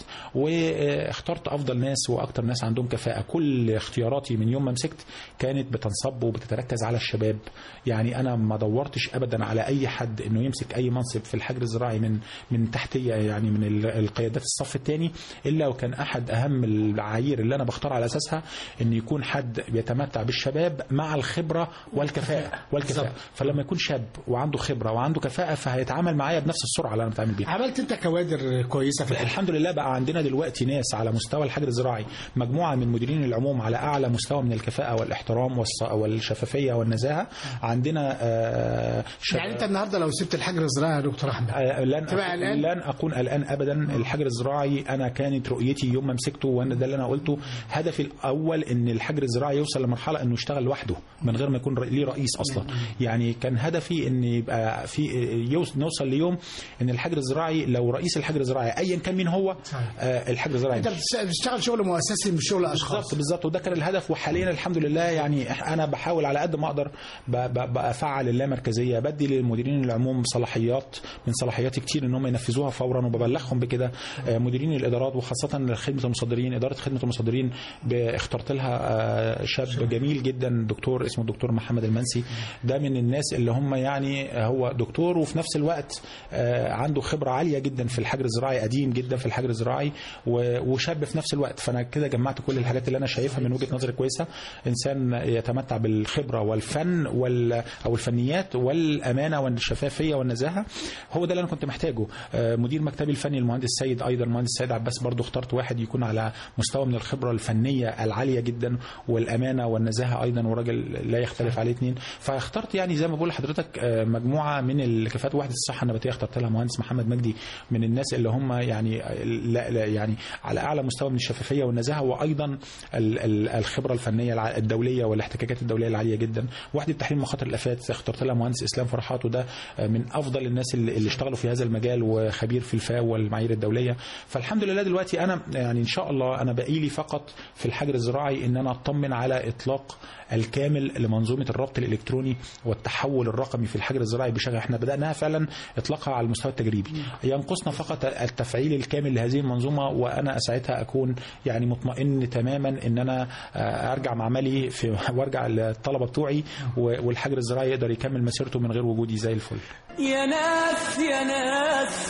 واخترت افضل ناس واكثر ناس عندهم كفاءه كل اختياراتي من يوم ما مسكت كانت بتنصب وبتتركز على الشباب يعني انا ما دورتش ابدا على اي حد انه يمسك اي منصب في الحجر الزراعي من من تحتيه يعني من ال- القيادات الصف الثاني الا وكان احد اهم العايير اللي انا بختار على اساسها ان يكون حد بيتمتع بالشباب مع الخبره والكفاءه والكفاءه فلما يكون شاب وعنده خبره وعنده كفاءه فهيتعامل معايا بنفس السرعه اللي انا بتعامل بيها عملت انت كوادر كويسه في الحجر الحمد لله بقى عندنا دلوقتي ناس على مستوى الحجر الزراعي مجموعه من مديرين العموم على اعلى مستوى من الكفاءه والاحترام والص- والشفافيه والنزاهه عندنا آه، شب- يعني انت النهارده لو سبت الحجر الزراعي يا دكتور احمد آه، لن تبقى أكون قلقان؟ لن اكون قلقان ابدا الحجر الزراعي انا كانت رؤيتي يوم ما مسكته وانا ده اللي انا قلته هدفي الاول ان الحجر الزراعي يوصل لمرحله انه يشتغل لوحده من غير ما يكون ر- ليه رئيس اصلا يعني كان هدفي ان يبقى في يوص- نوصل ليوم ان الحجر الزراعي لو رئيس الحجر الزراعي ايا كان مين هو صحيح. آه، الحجر الزراعي انت بتشت- بتشتغل شغل مؤسسي مش شغل اشخاص بالظبط بالظبط وده كان الهدف وحاليا الحمد لله يعني إح- انا بحاول على قد ما اقدر ب- ب- بفعل اللامركزيه بدي للمديرين العموم صلاحيات من صلاحياتي كتير ان هم ينفذوها فورا وببلغهم بكده آه، مديرين الادارات وخاصه خدمه المصدرين اداره خدمه المصدرين ب- اخترت لها آه، شاب جميل جدا دكتور اسمه الدكتور محمد المنسي ده من الناس اللي هم يعني هو دكتور وفي نفس الوقت آه، عنده خبره عاليه جدا في الحجر الزراعي قديم جدا في الحجر الزراعي و- وشاب في نفس الوقت فانا كده جمعت كل الحاجات اللي انا شايفها من وجهه نظري كويسه انسان يتمتع بالخبره والفن وال او الفنيات والامانه والشفافيه والنزاهه هو ده اللي انا كنت محتاجه آه، مدير مكتبي الفني المهندس سيد ايضا المهندس سيد عباس برضو اخترت واحد يكون على مستوى من الخبره الفنيه العاليه جدا والامانه والنزاهه ايضا وراجل لا يختلف عليه اثنين فاخترت يعني زي ما بقول لحضرتك آه، مجموعه من الكفاءات وحده الصحه النباتيه اخترت لها مهندس محمد مجدي من الناس اللي هم يعني لا لا يعني على اعلى مستوى من الشفافيه والنزاهه وايضا ال- ال- الخبره الفنيه الع- الدوليه والاحتكاكات الدوليه العاليه جدا وحده تحليل مخاطر الافات اخترت لها مهندس اسلام فرحات وده من افضل الناس اللي اللي اشتغلوا في هذا المجال وخبير في الفاو والمعايير الدوليه فالحمد لله دلوقتي انا يعني ان شاء الله انا باقي لي فقط في الحجر الزراعي ان انا اطمن على اطلاق الكامل لمنظومه الربط الالكتروني والتحول الرقمي في الحجر الزراعي بشغل احنا بداناها فعلا اطلاقها على المستوى التجريبي ينقصنا فقط التفعيل الكامل لهذه المنظومه وانا ساعتها اكون يعني مطمئن تماما ان انا آه، ارجع معملي في وارجع للطلبه بتوعي و- والحجر الزراعي يقدر يكمل مسيرته من غير وجودي زي الفل يا ناس يا ناس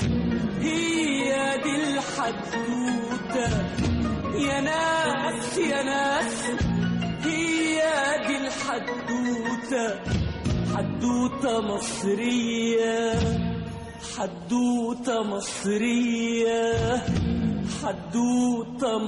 هي دي الحدوتة يا ناس يا ناس هي دي الحدوتة حدوتة مصرية حدوتة مصرية حدوتة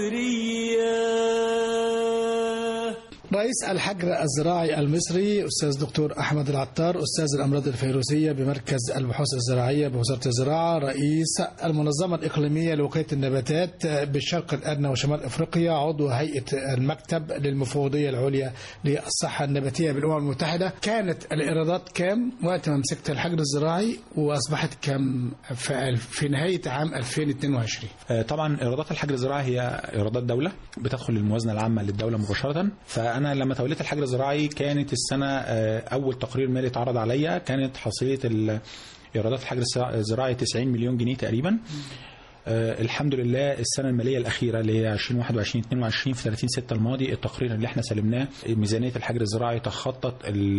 مصرية رئيس الحجر الزراعي المصري استاذ دكتور احمد العطار استاذ الامراض الفيروسيه بمركز البحوث الزراعيه بوزاره الزراعه رئيس المنظمه الاقليميه لوقايه النباتات بالشرق الادنى وشمال افريقيا عضو هيئه المكتب للمفوضيه العليا للصحه النباتيه بالامم المتحده كانت الايرادات كام وقت ما مسكت الحجر الزراعي واصبحت كام في في نهايه عام 2022 آه، طبعا ايرادات الحجر الزراعي هي ايرادات دوله بتدخل الموازنه العامه للدوله مباشره فانا لما توليت الحجر الزراعي كانت السنه آه، اول تقرير مالي اتعرض عليا كانت حصيله ال- ايرادات الحجر الزراعي 90 مليون جنيه تقريبا آه الحمد لله السنه الماليه الاخيره اللي هي 2021 22 في 30 6 الماضي التقرير اللي احنا سلمناه ميزانيه الحجر الزراعي تخطط ال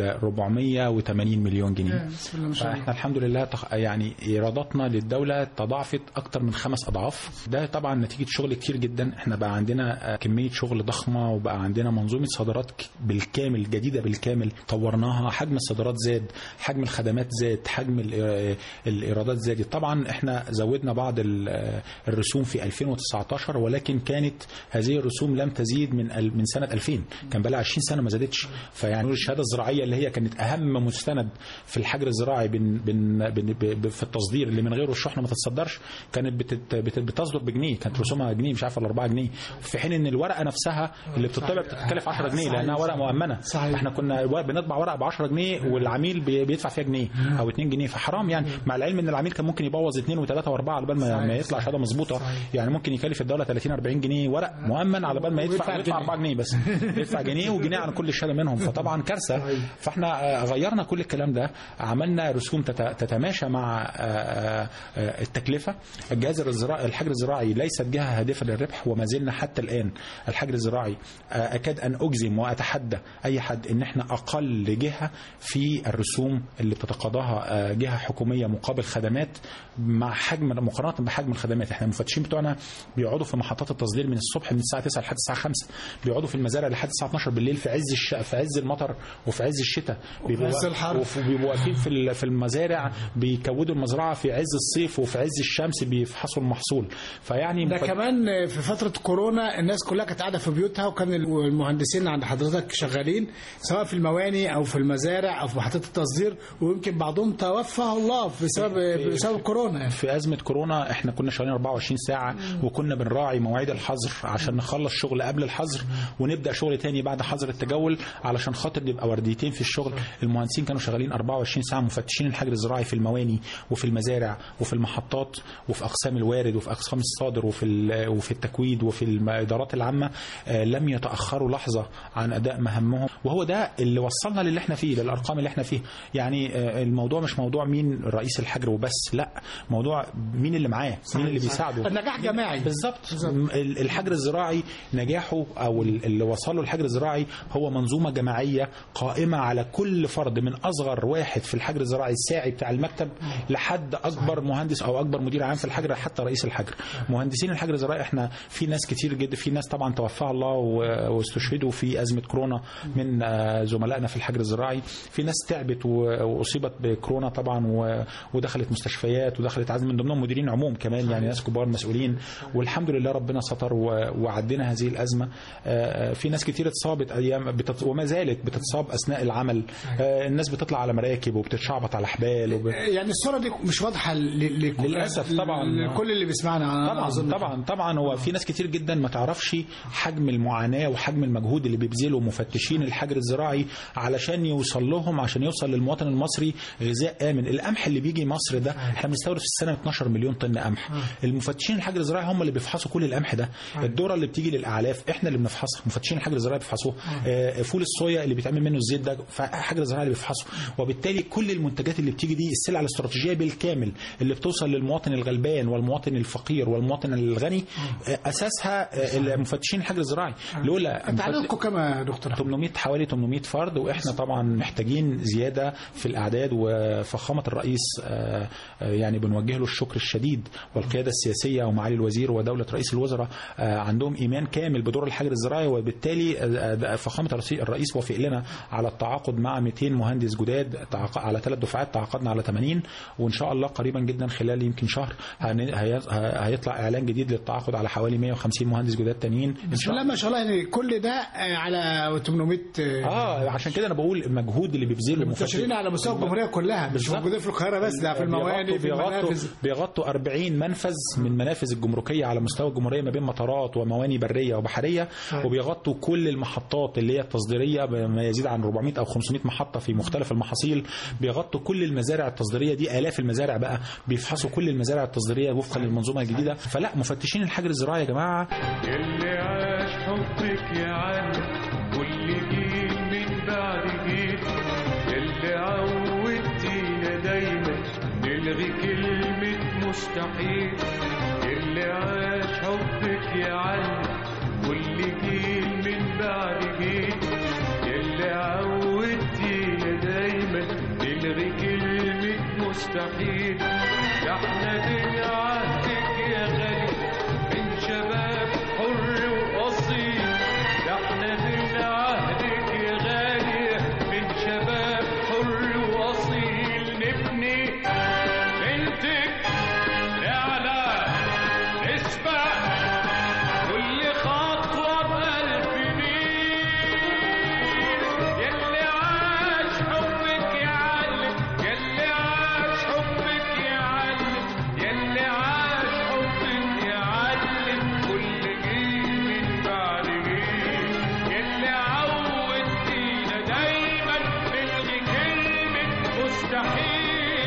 480 مليون جنيه بسم الله ما شاء الله فاحنا الحمد لله تخ... يعني ايراداتنا للدوله تضاعفت اكتر من خمس اضعاف ده طبعا نتيجه شغل كتير جدا احنا بقى عندنا آه، كميه شغل ضخمه وبقى عندنا منظومه صادرات ك- بالكامل جديده بالكامل طورناها حجم الصادرات زاد حجم الخدمات زاد حجم ال- آه، الايرادات زادت طبعا احنا زودنا بعض ال- آه، الرسوم في 2019 ولكن كانت هذه الرسوم لم تزيد من ال- من سنه 2000 كان بقى لها 20 سنه ما زادتش فيعني الشهاده الزراعيه اللي هي كانت اهم مستند في الحجر الزراعي بن بن بن ب- في التصدير اللي من غيره الشحنه ما تتصدرش كانت بتت بت- بتصدر بجنيه كانت رسومها جنيه مش عارف ولا 4 جنيه في حين ان الورقه نفسها اللي بتطبع بتتكلف 10 جنيه لانها ورقه مؤمنه صحيح. احنا كنا ورق- بنطبع ورقه ب 10 جنيه والعميل بي- بيدفع فيها جنيه او 2 جنيه فحرام يعني مع العلم ان العميل كان ممكن يبوظ 2 و3 و4 على بال ما, ما يطلع شهاده مظبوطه يعني ممكن يكلف الدوله 30 40 جنيه ورق مؤمن على بال ما يدفع ويدفع يدفع 4 جنيه بس يدفع جنيه وجنيه عن كل شهاده منهم فطبعا كارثه فاحنا آه، غيرنا كل الكلام ده عملنا رسوم تت- تتماشى مع آه، آه، آه، التكلفه الجهاز الزراعي الحجر الزراعي ليست جهه هادفه للربح وما زلنا حتى الان الحجر الزراعي آه، اكاد ان اجزم واتحدى اي حد ان احنا اقل جهه في الرسوم اللي بتتقاضاها آه، جهه حكوميه مقابل خدمات مع حجم مقارنه بحجم الخدمات احنا المفتشين بتوعنا بيقعدوا في محطات التصدير من الصبح من الساعه 9 لحد الساعه 5 بيقعدوا في المزارع لحد الساعه 12 بالليل في عز الش... في عز المطر وفي عز الشتاء بيبقوا عز الحر. وف- وبيبقوا واقفين في ال- في المزارع بيكودوا المزرعه في عز الصيف وفي عز الشمس بيفحصوا المحصول فيعني ده مفت- كمان في فترة كورونا الناس كلها كانت قاعدة في بيوتها وكان المهندسين عند حضرتك شغالين سواء في المواني أو في المزارع أو في محطات التصدير ويمكن بعضهم توفاه الله بسبب بسبب كورونا يعني. في ازمه كورونا احنا كنا شغالين 24 ساعه وكنا بنراعي مواعيد الحظر عشان نخلص شغل قبل الحظر ونبدا شغل تاني بعد حظر التجول علشان خاطر نبقى ورديتين في الشغل المهندسين كانوا شغالين 24 ساعه مفتشين الحجر الزراعي في المواني وفي المزارع وفي المحطات وفي اقسام الوارد وفي اقسام الصادر وفي ال- وفي التكويد وفي الادارات العامه آه، لم يتاخروا لحظه عن اداء مهامهم وهو ده اللي وصلنا للي احنا فيه للارقام اللي احنا فيها يعني آه، الموضوع مش موضوع مين رئيس الحجر وبس لا موضوع مين اللي معاه مين اللي بيساعده النجاح جماعي بالظبط م- ال- الحجر الزراعي نجاحه او ال- اللي وصله الحجر الزراعي هو منظومه جماعيه قائمه على كل فرد من اصغر واحد في الحجر الزراعي الساعي بتاع المكتب لحد اكبر مهندس او اكبر مدير عام في الحجر حتى رئيس الحجر مهندسين الحجر الزراعي احنا في ناس كتير جدا في ناس طبعا توفاها الله و- واستشهدوا في ازمه كورونا من آه، زملائنا في الحجر الزراعي في ناس تعبت و- واصيبت بكورونا طبعا و- ودخلت مستشفيات ودخلت عزم من ضمنهم مديرين عموم كمان يعني ناس كبار مسؤولين والحمد لله ربنا ستر و- وعدينا هذه الازمه آه، في ناس كتير اتصابت ايام بتت... وما زالت بتتصاب اثناء العمل آه، الناس بتطلع على مراكب وبتتشعبط على حبال وب... يعني الصورة دي مش واضحة ل- لكل- للأسف طبعا. لكل اللي بيسمعنا أنا طبعا أظن. طبعا طبعا هو في ناس كتير جدا ما تعرفش حجم المعاناه وحجم المجهود اللي بيبذله مفتشين الحجر الزراعي علشان يوصل لهم عشان يوصل للمواطن المصري غذاء امن القمح اللي بيجي مصر ده احنا بنستورد في السنه 12 مليون طن قمح المفتشين الحجر الزراعي هم اللي بيفحصوا كل القمح ده الذره اللي بتيجي للاعلاف احنا اللي بنفحصها مفتشين الحجر الزراعي بيفحصوه آه، فول الصويا اللي بيتعمل منه الزيت ده حجر الزراعي اللي بيفحصه وبالتالي كل المنتجات اللي بتيجي دي السلع الاستراتيجيه بالكامل اللي بتوصل للمواطن الغلبان والمواطن الفقير والمواطن الغني آه، اساسها آه، المفتشين الحجر الزراعي لولا أنت مفت- عددكم كام يا دكتور؟ 800 حوالي 800 فرد واحنا طبعا محتاجين زياده في الاعداد وفخامه الرئيس آه، آه، يعني بنوجه له الشكر الشديد والقياده السياسيه ومعالي الوزير ودوله رئيس الوزراء آه، عندهم ايمان كامل بدور الحجر الزراعي وبالتالي آه، آه، فخامه الرئيس- الرئيس وافق لنا على التعاقد مع 200 مهندس جداد تعاق- على ثلاث دفعات تعاقدنا على 80 وان شاء الله قريبا جدا خلال يمكن شهر هن- هي- هيطلع اعلان جديد للتعاقد على حوالي 150 مهندس جداد تانيين ان بسم شاء الله الله ما شاء الله يعني كل ده آه، على 800 آه، اه عشان كده انا بقول المجهود اللي بيبذله منتشرين على مستوى الجمهوريه كلها مش بالظبط. موجودين في القاهره بس ده في المواني في بيغطوا المنافذ بيغطوا 40 منفذ من منافذ الجمركيه على مستوى الجمهوريه ما بين مطارات ومواني بريه وبحريه وبيغطوا كل المحطات اللي هي التصديريه بما يزيد عن 400 او 500 محطه في مختلف المحاصيل بيغطوا كل المزارع التصديريه دي الاف المزارع بقى بيفحصوا كل المزارع التصديريه وفقا للمنظومه الجديده فلا مفتشين الحجر الزراعي يا جماعه اللي عاش حبك يا علي كل جيل من بعد جيل اللي عودتينا دايما نلغي كلمة مستحيل اللي مستحيل ده احنا دنيا عهدك يا غالي من شباب حر واصيل ده احنا دنيا عهدك يا غالي من شباب حر واصيل نبني بنتك نعلى نسبة كل خطوة بألف ميل يلي عاش حبك يعلم يلي عاش حبك يعلم يلي عاش حبك يعلم كل جيل من بعد جيل يلي عودتينا دايما نلغي كلمة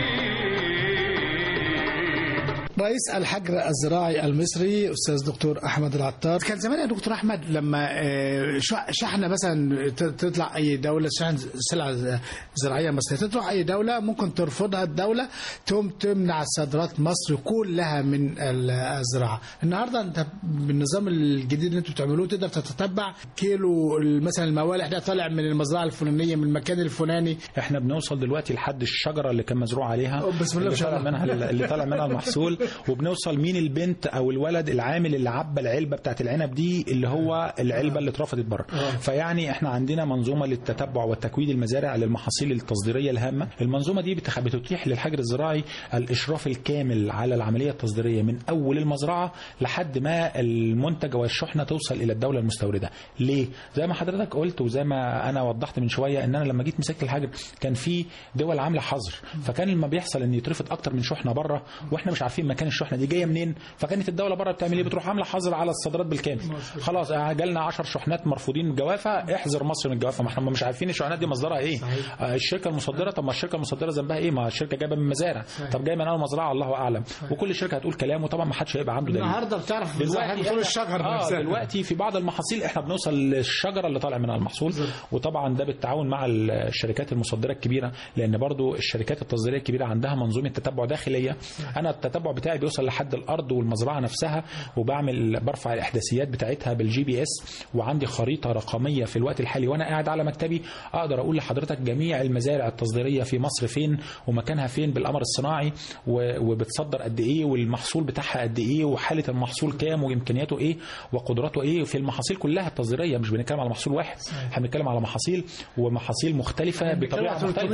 مستحيل رئيس الحجر الزراعي المصري استاذ دكتور احمد العطار كان زمان يا دكتور احمد لما آه، ش- شحنه مثلا ت- تطلع اي دوله شحن سلعه زراعيه مصريه تطلع اي دوله ممكن ترفضها الدوله تقوم تمنع صادرات مصر كلها من ال- الزراعه النهارده انت بالنظام الجديد اللي انتوا بتعملوه تقدر تتتبع كيلو مثلا الموالح ده طالع من المزرعه الفلانيه من المكان الفلاني احنا بنوصل دلوقتي لحد الشجره اللي كان مزروع عليها أوه، بسم الله اللي ما شاء طالع الله. منها اللي طالع منها المحصول وبنوصل مين البنت او الولد العامل اللي عبى العلبه بتاعت العنب دي اللي هو العلبه اللي اترفضت بره فيعني احنا عندنا منظومه للتتبع والتكوين المزارع للمحاصيل التصديريه الهامه المنظومه دي بتخ- بتتيح للحجر الزراعي الاشراف الكامل على العمليه التصديريه من اول المزرعه لحد ما المنتج والشحنه توصل الى الدوله المستورده ليه زي ما حضرتك قلت وزي ما انا وضحت من شويه ان انا لما جيت مسكت الحجر كان في دول عامله حظر فكان لما بيحصل ان يترفض اكتر من شحنه بره واحنا مش عارفين مكان الشحنه دي جايه منين فكانت الدوله بره بتعمل ايه بتروح عامله حظر على الصادرات بالكامل خلاص آه، جالنا 10 شحنات مرفوضين جوافه احذر مصر من الجوافه ما احنا مش عارفين الشحنات دي مصدرها ايه آه، الشركه المصدره طب ما الشركه المصدره ذنبها ايه ما الشركه جايبه من مزارع طب جايه من اول مزرعه الله اعلم وكل شركه هتقول كلام وطبعا ما حدش هيبقى عنده دليل النهارده بتعرف دلوقتي بتقول الشجر اه نفسها. دلوقتي في بعض المحاصيل احنا بنوصل للشجره اللي طالع منها المحصول وطبعا ده بالتعاون مع الشركات المصدره الكبيره لان برضو الشركات التصديريه الكبيره عندها منظومه تتبع داخليه انا التتبع بتاعي بيوصل لحد الارض والمزرعه نفسها وبعمل برفع الاحداثيات بتاعتها بالجي بي اس وعندي خريطه رقميه في الوقت الحالي وانا قاعد على مكتبي اقدر اقول لحضرتك جميع المزارع التصديريه في مصر فين ومكانها فين بالقمر الصناعي و- وبتصدر قد ايه والمحصول بتاعها قد ايه وحاله المحصول كام وامكانياته ايه وقدراته ايه في المحاصيل كلها التصديريه مش بنتكلم على محصول واحد احنا بنتكلم على محاصيل ومحاصيل مختلفه بطبيعه مختلفه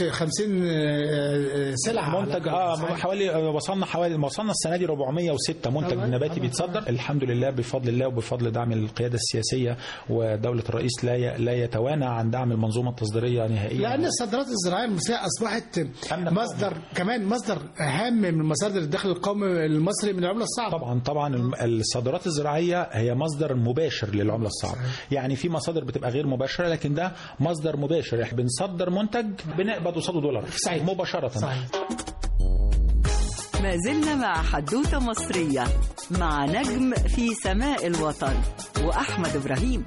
350 سلعه منتج اه حوالي وصلنا حوالي وصلنا السنه دي 406 منتج طبعاً، نباتي طبعاً. بيتصدر الحمد لله بفضل الله وبفضل دعم القياده السياسيه ودوله الرئيس لا ي- لا يتوانى عن دعم المنظومه التصديريه نهائيا لان الصادرات الزراعيه المصريه اصبحت أمن مصدر كمان مصدر هام من مصادر الدخل القومي المصري من العمله الصعبه طبعا طبعا الم- الصادرات الزراعيه هي مصدر مباشر للعمله الصعبه يعني في مصادر بتبقى غير مباشره لكن ده مصدر مباشر احنا بنصدر منتج بنقبض قصاده دولار صحيح. مباشره صحيح ما زلنا مع حدوتة مصرية مع نجم في سماء الوطن وأحمد إبراهيم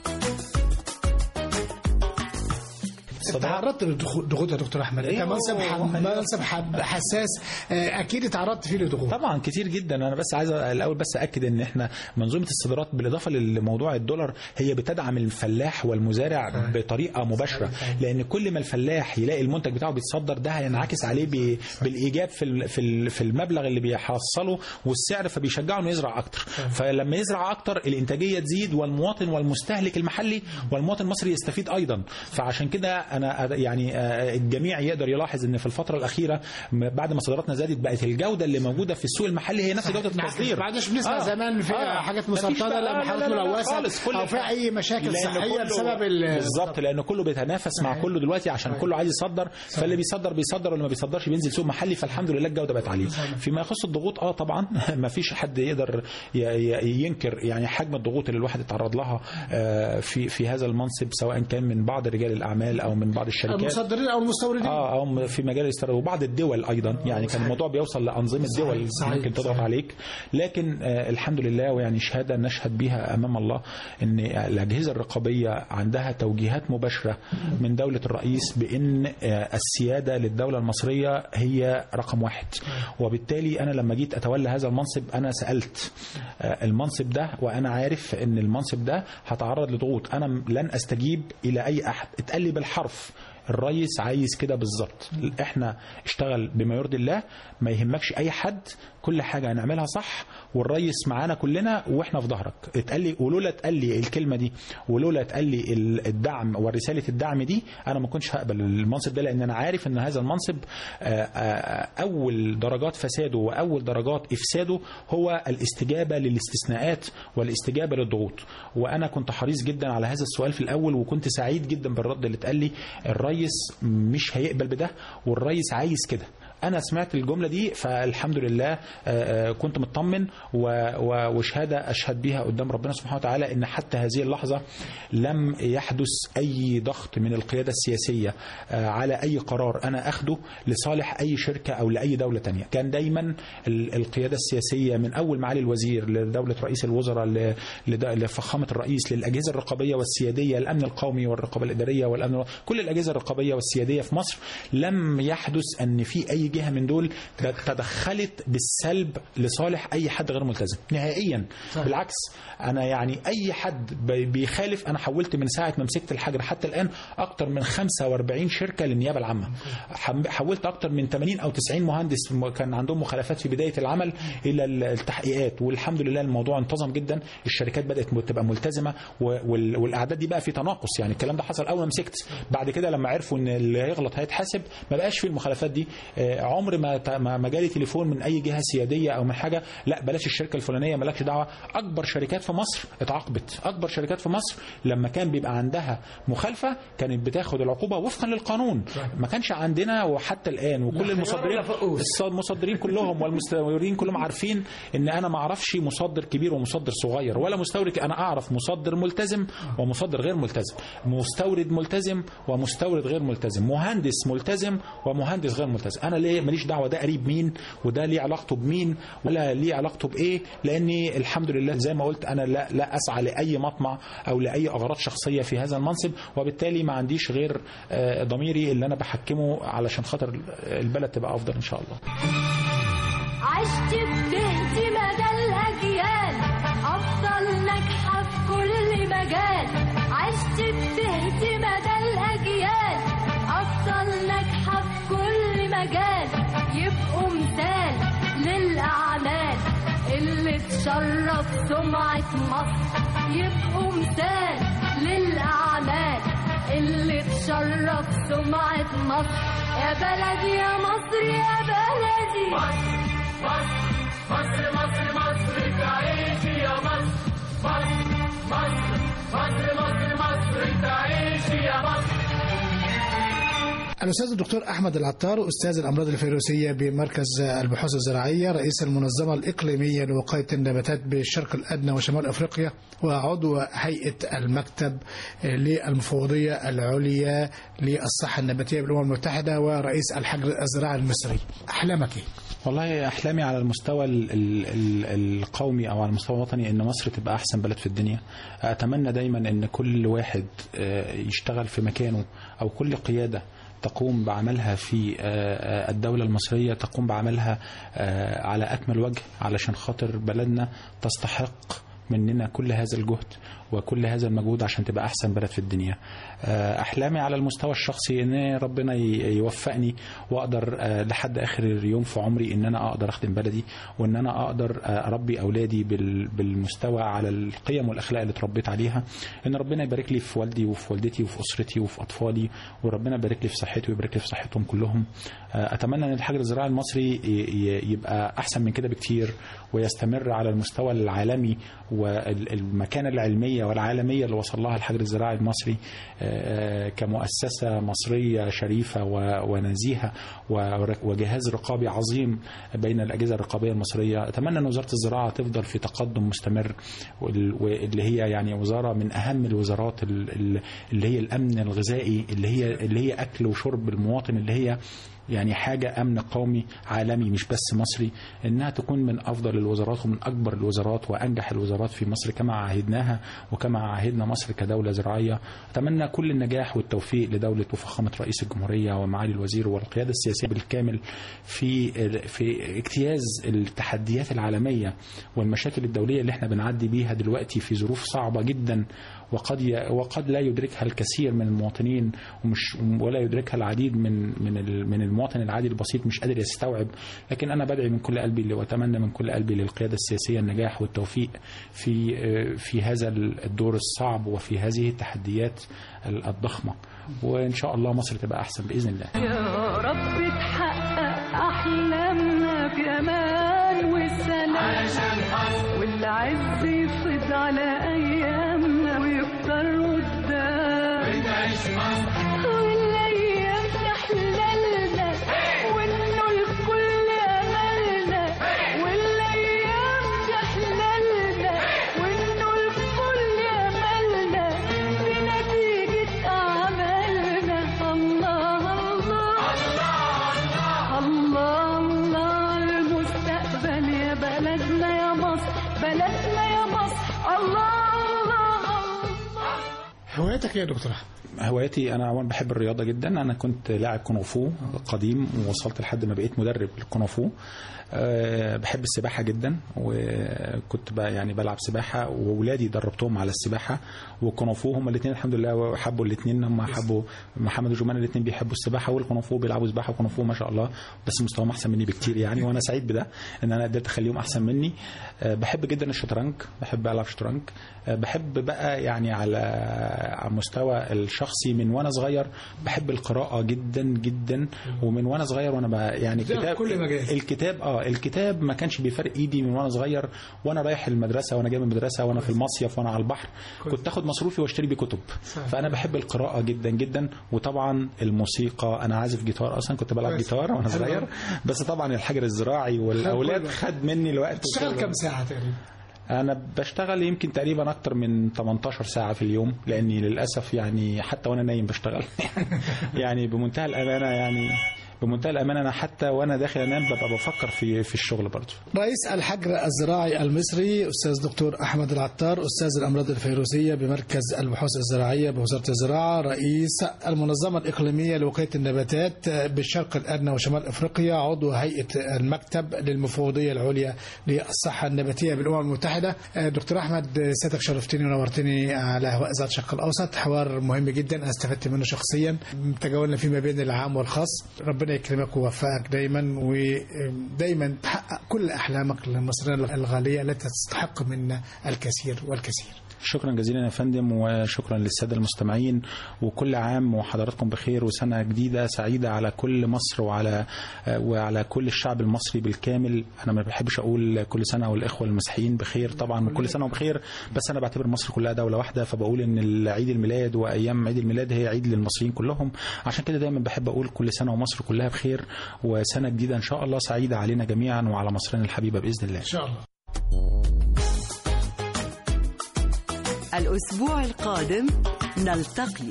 تعرضت للضغوط يا دكتور احمد انت أيوة. منصب ح- منصب ح- حساس آه، اكيد تعرضت فيه لضغوط طبعا كتير جدا انا بس عايز الاول بس اكد ان احنا منظومه الصادرات بالاضافه لموضوع الدولار هي بتدعم الفلاح والمزارع بطريقه مباشره لان كل ما الفلاح يلاقي المنتج بتاعه بيتصدر ده هينعكس عليه ب- بالايجاب في ال- في ال- في المبلغ اللي بيحصله والسعر فبيشجعه انه يزرع اكتر فلما يزرع اكتر الانتاجيه تزيد والمواطن والمستهلك المحلي والمواطن المصري يستفيد ايضا فعشان كده انا يعني آه، الجميع يقدر يلاحظ ان في الفتره الاخيره م- بعد ما صادراتنا زادت بقت الجوده اللي موجوده في السوق المحلي هي نفس جوده التصدير ما عادش بنسمع آه. زمان في آه. حاجات مفيش مسرطنه بقى- لا لا، محلات لا، لا، ملوثه خالص. كل او في حاجة. اي مشاكل لأن صحيه كله- بسبب ال- بالظبط لان كله بيتنافس مع كله دلوقتي عشان كله عايز يصدر فاللي بيصدر بيصدر واللي ما بيصدرش بينزل سوق محلي فالحمد لله الجوده بقت عاليه فيما يخص الضغوط اه طبعا ما فيش حد يقدر ي- ي- ينكر يعني حجم الضغوط اللي الواحد اتعرض لها آه، في في هذا المنصب سواء كان من بعض رجال الاعمال او من بعض الشركات المصدرين او المستوردين اه او في مجال الاستيراد وبعض الدول ايضا يعني كان الموضوع بيوصل لانظمه دول صحيح، ممكن تضغط صحيح. عليك لكن آه الحمد لله ويعني شهاده نشهد بها امام الله ان الاجهزه الرقابيه عندها توجيهات مباشره من دوله الرئيس بان آه السياده للدوله المصريه هي رقم واحد وبالتالي انا لما جيت اتولى هذا المنصب انا سالت آه المنصب ده وانا عارف ان المنصب ده هتعرض لضغوط انا لن استجيب الى اي احد اتقال لي بالحرف الرئيس عايز كده بالظبط احنا اشتغل بما يرضي الله ما يهمكش اي حد كل حاجه هنعملها صح والرئيس معانا كلنا واحنا في ظهرك اتقال لي ولولا اتقال لي الكلمه دي ولولا اتقال لي ال- الدعم ورساله الدعم دي انا ما كنتش هقبل المنصب ده لان انا عارف ان هذا المنصب آه، آه، اول درجات فساده واول درجات افساده هو الاستجابه للاستثناءات والاستجابه للضغوط وانا كنت حريص جدا على هذا السؤال في الاول وكنت سعيد جدا بالرد اللي اتقال لي الرئيس مش هيقبل بده والرئيس عايز كده انا سمعت الجمله دي فالحمد لله آه، آه، كنت مطمن و- و- وشهاده اشهد بيها قدام ربنا سبحانه وتعالى ان حتى هذه اللحظه لم يحدث اي ضغط من القياده السياسيه آه، على اي قرار انا اخده لصالح اي شركه او لاي دوله تانية كان دايما ال- القياده السياسيه من اول معالي الوزير لدوله رئيس الوزراء ل- لد- لفخامه الرئيس للاجهزه الرقابيه والسياديه الامن القومي والرقابه الاداريه والامن كل الاجهزه الرقابيه والسياديه في مصر لم يحدث ان في اي جهه من دول تدخلت بالسلب لصالح اي حد غير ملتزم نهائيا صحيح. بالعكس انا يعني اي حد بي- بيخالف انا حولت من ساعه ما مسكت الحجر حتى الان اكتر من 45 شركه للنيابه العامه حم- حولت اكتر من 80 او 90 مهندس م- كان عندهم مخالفات في بدايه العمل الى ال- التحقيقات والحمد لله الموضوع انتظم جدا الشركات بدات م- تبقى ملتزمه و- وال- والاعداد دي بقى في تناقص يعني الكلام ده حصل اول ما مسكت بعد كده لما عرفوا ان اللي هيغلط هيتحاسب ما بقاش في المخالفات دي آه، عمر ما ت- ما ما جالي تليفون من اي جهه سياديه او من حاجه لا بلاش الشركه الفلانيه مالكش دعوه اكبر شركات في مصر اتعاقبت اكبر شركات في مصر لما كان بيبقى عندها مخالفه كانت بتاخد العقوبه وفقا للقانون ما كانش عندنا وحتى الان وكل المصدرين الص- المصدرين كلهم والمستوردين كلهم عارفين ان انا ما اعرفش مصدر كبير ومصدر صغير ولا مستورد انا اعرف مصدر ملتزم ومصدر غير ملتزم مستورد ملتزم ومستورد غير ملتزم مهندس ملتزم ومهندس غير ملتزم انا ليه ماليش دعوه ده قريب مين وده ليه علاقته بمين ولا ليه علاقته بايه لاني الحمد لله زي ما قلت انا لا لا اسعى لاي مطمع او لاي اغراض شخصيه في هذا المنصب وبالتالي ما عنديش غير آه، ضميري اللي انا بحكمه علشان خاطر البلد تبقى افضل ان شاء الله عشت بدهت مدى الأجيال أفضل ناجحة في كل مجال عشت بدهت مدى الأجيال أفضل ناجحة في كل مجال يبقوا مثال للأعمال اللي تشرف سمعة مصر يبقوا مثال للأعمال اللي تشرف سمعة مصر يا بلدي يا مصر يا بلدي الأستاذ الدكتور أحمد العطار أستاذ الأمراض الفيروسية بمركز البحوث الزراعية رئيس المنظمة الإقليمية لوقاية النباتات بالشرق الأدنى وشمال أفريقيا وعضو هيئة المكتب للمفوضية العليا للصحة النباتية بالأمم المتحدة ورئيس الحجر الزراعي المصري أحلامك إيه؟ والله احلامي على المستوى ال ال ال القومي او على المستوى الوطني ان مصر تبقى احسن بلد في الدنيا اتمنى دايما ان كل واحد آه، يشتغل في مكانه او كل قياده تقوم بعملها في آه، آه، الدولة المصرية تقوم بعملها آه، على أكمل وجه علشان خاطر بلدنا تستحق مننا كل هذا الجهد وكل هذا المجهود عشان تبقى احسن بلد في الدنيا آه، احلامي على المستوى الشخصي ان ربنا ي- يوفقني واقدر آه، لحد اخر يوم في عمري ان انا اقدر اخدم بلدي وان انا اقدر آه، اربي اولادي بال- بالمستوى على القيم والاخلاق اللي اتربيت عليها ان ربنا يبارك لي في والدي وفي والدتي وفي اسرتي وفي اطفالي وربنا يبارك لي في صحتي ويبارك لي في صحتهم كلهم آه، اتمنى ان الحجر الزراعي المصري ي- ي- يبقى احسن من كده بكتير ويستمر على المستوى العالمي والمكانه العلميه والعالميه اللي وصل لها الحجر الزراعي المصري آه، كمؤسسه مصريه شريفه و- ونزيهه و- وجهاز رقابي عظيم بين الاجهزه الرقابيه المصريه اتمنى ان وزاره الزراعه تفضل في تقدم مستمر وال- واللي هي يعني وزاره من اهم الوزارات ال- ال- اللي هي الامن الغذائي اللي هي اللي هي اكل وشرب المواطن اللي هي يعني حاجة أمن قومي عالمي مش بس مصري إنها تكون من أفضل الوزارات ومن أكبر الوزارات وأنجح الوزارات في مصر كما عهدناها وكما عهدنا مصر كدولة زراعية أتمنى كل النجاح والتوفيق لدولة وفخامة رئيس الجمهورية ومعالي الوزير والقيادة السياسية بالكامل في في اجتياز التحديات العالمية والمشاكل الدولية اللي احنا بنعدي بيها دلوقتي في ظروف صعبة جدا وقد ي... وقد لا يدركها الكثير من المواطنين ومش ولا يدركها العديد من من ال- من المواطن العادي البسيط مش قادر يستوعب لكن انا بدعي من كل قلبي واتمنى من كل قلبي للقياده السياسيه النجاح والتوفيق في في هذا الدور الصعب وفي هذه التحديات الضخمه وان شاء الله مصر تبقى احسن باذن الله يا رب تحقق أحلامنا بأمان وسلام والعز يفض على أيامنا ويكتر قدام والأيام تحللنا وإنه الكل أملنا والأيام تحللنا وإنه الكل أملنا بنتيجة أعمالنا الله الله الله الله المستقبل يا بلدنا يا مصر بلدنا يا مصر الله الله الله هوايتك ايه يا دكتور احمد؟ هوايتي انا اولا بحب الرياضه جدا انا كنت لاعب كونغ فو قديم ووصلت لحد ما بقيت مدرب للكونغ فو أه بحب السباحه جدا وكنت بقى يعني بلعب سباحه واولادي دربتهم على السباحه والكونغ فو هم الاثنين الحمد لله حبوا الاثنين هم حبوا محمد وجمان الاثنين بيحبوا السباحه والكونغ فو بيلعبوا سباحه وكونغ فو ما شاء الله بس مستواهم احسن مني بكتير يعني وانا سعيد بده ان انا قدرت اخليهم احسن مني أه بحب جدا الشطرنج بحب العب شطرنج أه بحب بقى يعني على على المستوى الشخصي من وانا صغير بحب القراءه جدا جدا ومن وانا صغير وانا بقى يعني ده كتاب كل مجال. الكتاب اه الكتاب ما كانش بيفرق ايدي من وانا صغير وانا رايح المدرسه وانا جاي من المدرسه وانا في المصيف وانا على البحر كنت اخد مصروفي واشتري بيه كتب فانا بحب القراءه جدا جدا وطبعا الموسيقى انا عازف جيتار اصلا كنت بلعب كويس. جيتار وانا حلو. صغير بس طبعا الحجر الزراعي والاولاد كله. خد مني الوقت بتشتغل وكله. كام ساعه تقريبا؟ انا بشتغل يمكن تقريبا اكتر من 18 ساعه في اليوم لاني للاسف يعني حتى وانا نايم بشتغل يعني بمنتهى الامانه يعني بمنتهى الامانه انا حتى وانا داخل انام ببقى بفكر في في الشغل برضه رئيس الحجر الزراعي المصري استاذ دكتور احمد العطار استاذ الامراض الفيروسيه بمركز البحوث الزراعيه بوزاره الزراعه رئيس المنظمه الاقليميه لوقايه النباتات بالشرق الادنى وشمال افريقيا عضو هيئه المكتب للمفوضيه العليا للصحه النباتيه بالامم المتحده دكتور احمد سيادتك شرفتني ونورتني على هواء ذات الشرق الاوسط حوار مهم جدا انا استفدت منه شخصيا تجولنا فيما بين العام والخاص ربنا يكرمك ويوفقك دايما ودايما تحقق كل احلامك للمصريين الغاليه التي تستحق منا الكثير والكثير شكرا جزيلا يا فندم وشكرا للساده المستمعين وكل عام وحضراتكم بخير وسنه جديده سعيده على كل مصر وعلى وعلى كل الشعب المصري بالكامل انا ما بحبش اقول كل سنه والاخوه المسيحيين بخير طبعا كل سنه وبخير بس انا بعتبر مصر كلها دوله واحده فبقول ان عيد الميلاد وايام عيد الميلاد هي عيد للمصريين كلهم عشان كده دايما بحب اقول كل سنه ومصر كلها بخير وسنه جديده ان شاء الله سعيده علينا جميعا وعلى مصرنا الحبيبه باذن الله ان شاء الله الأسبوع القادم نلتقي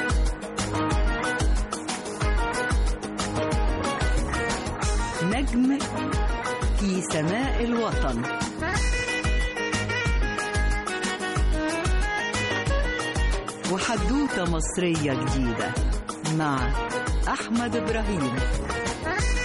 نجم في سماء الوطن وحدوتة مصرية جديدة مع أحمد إبراهيم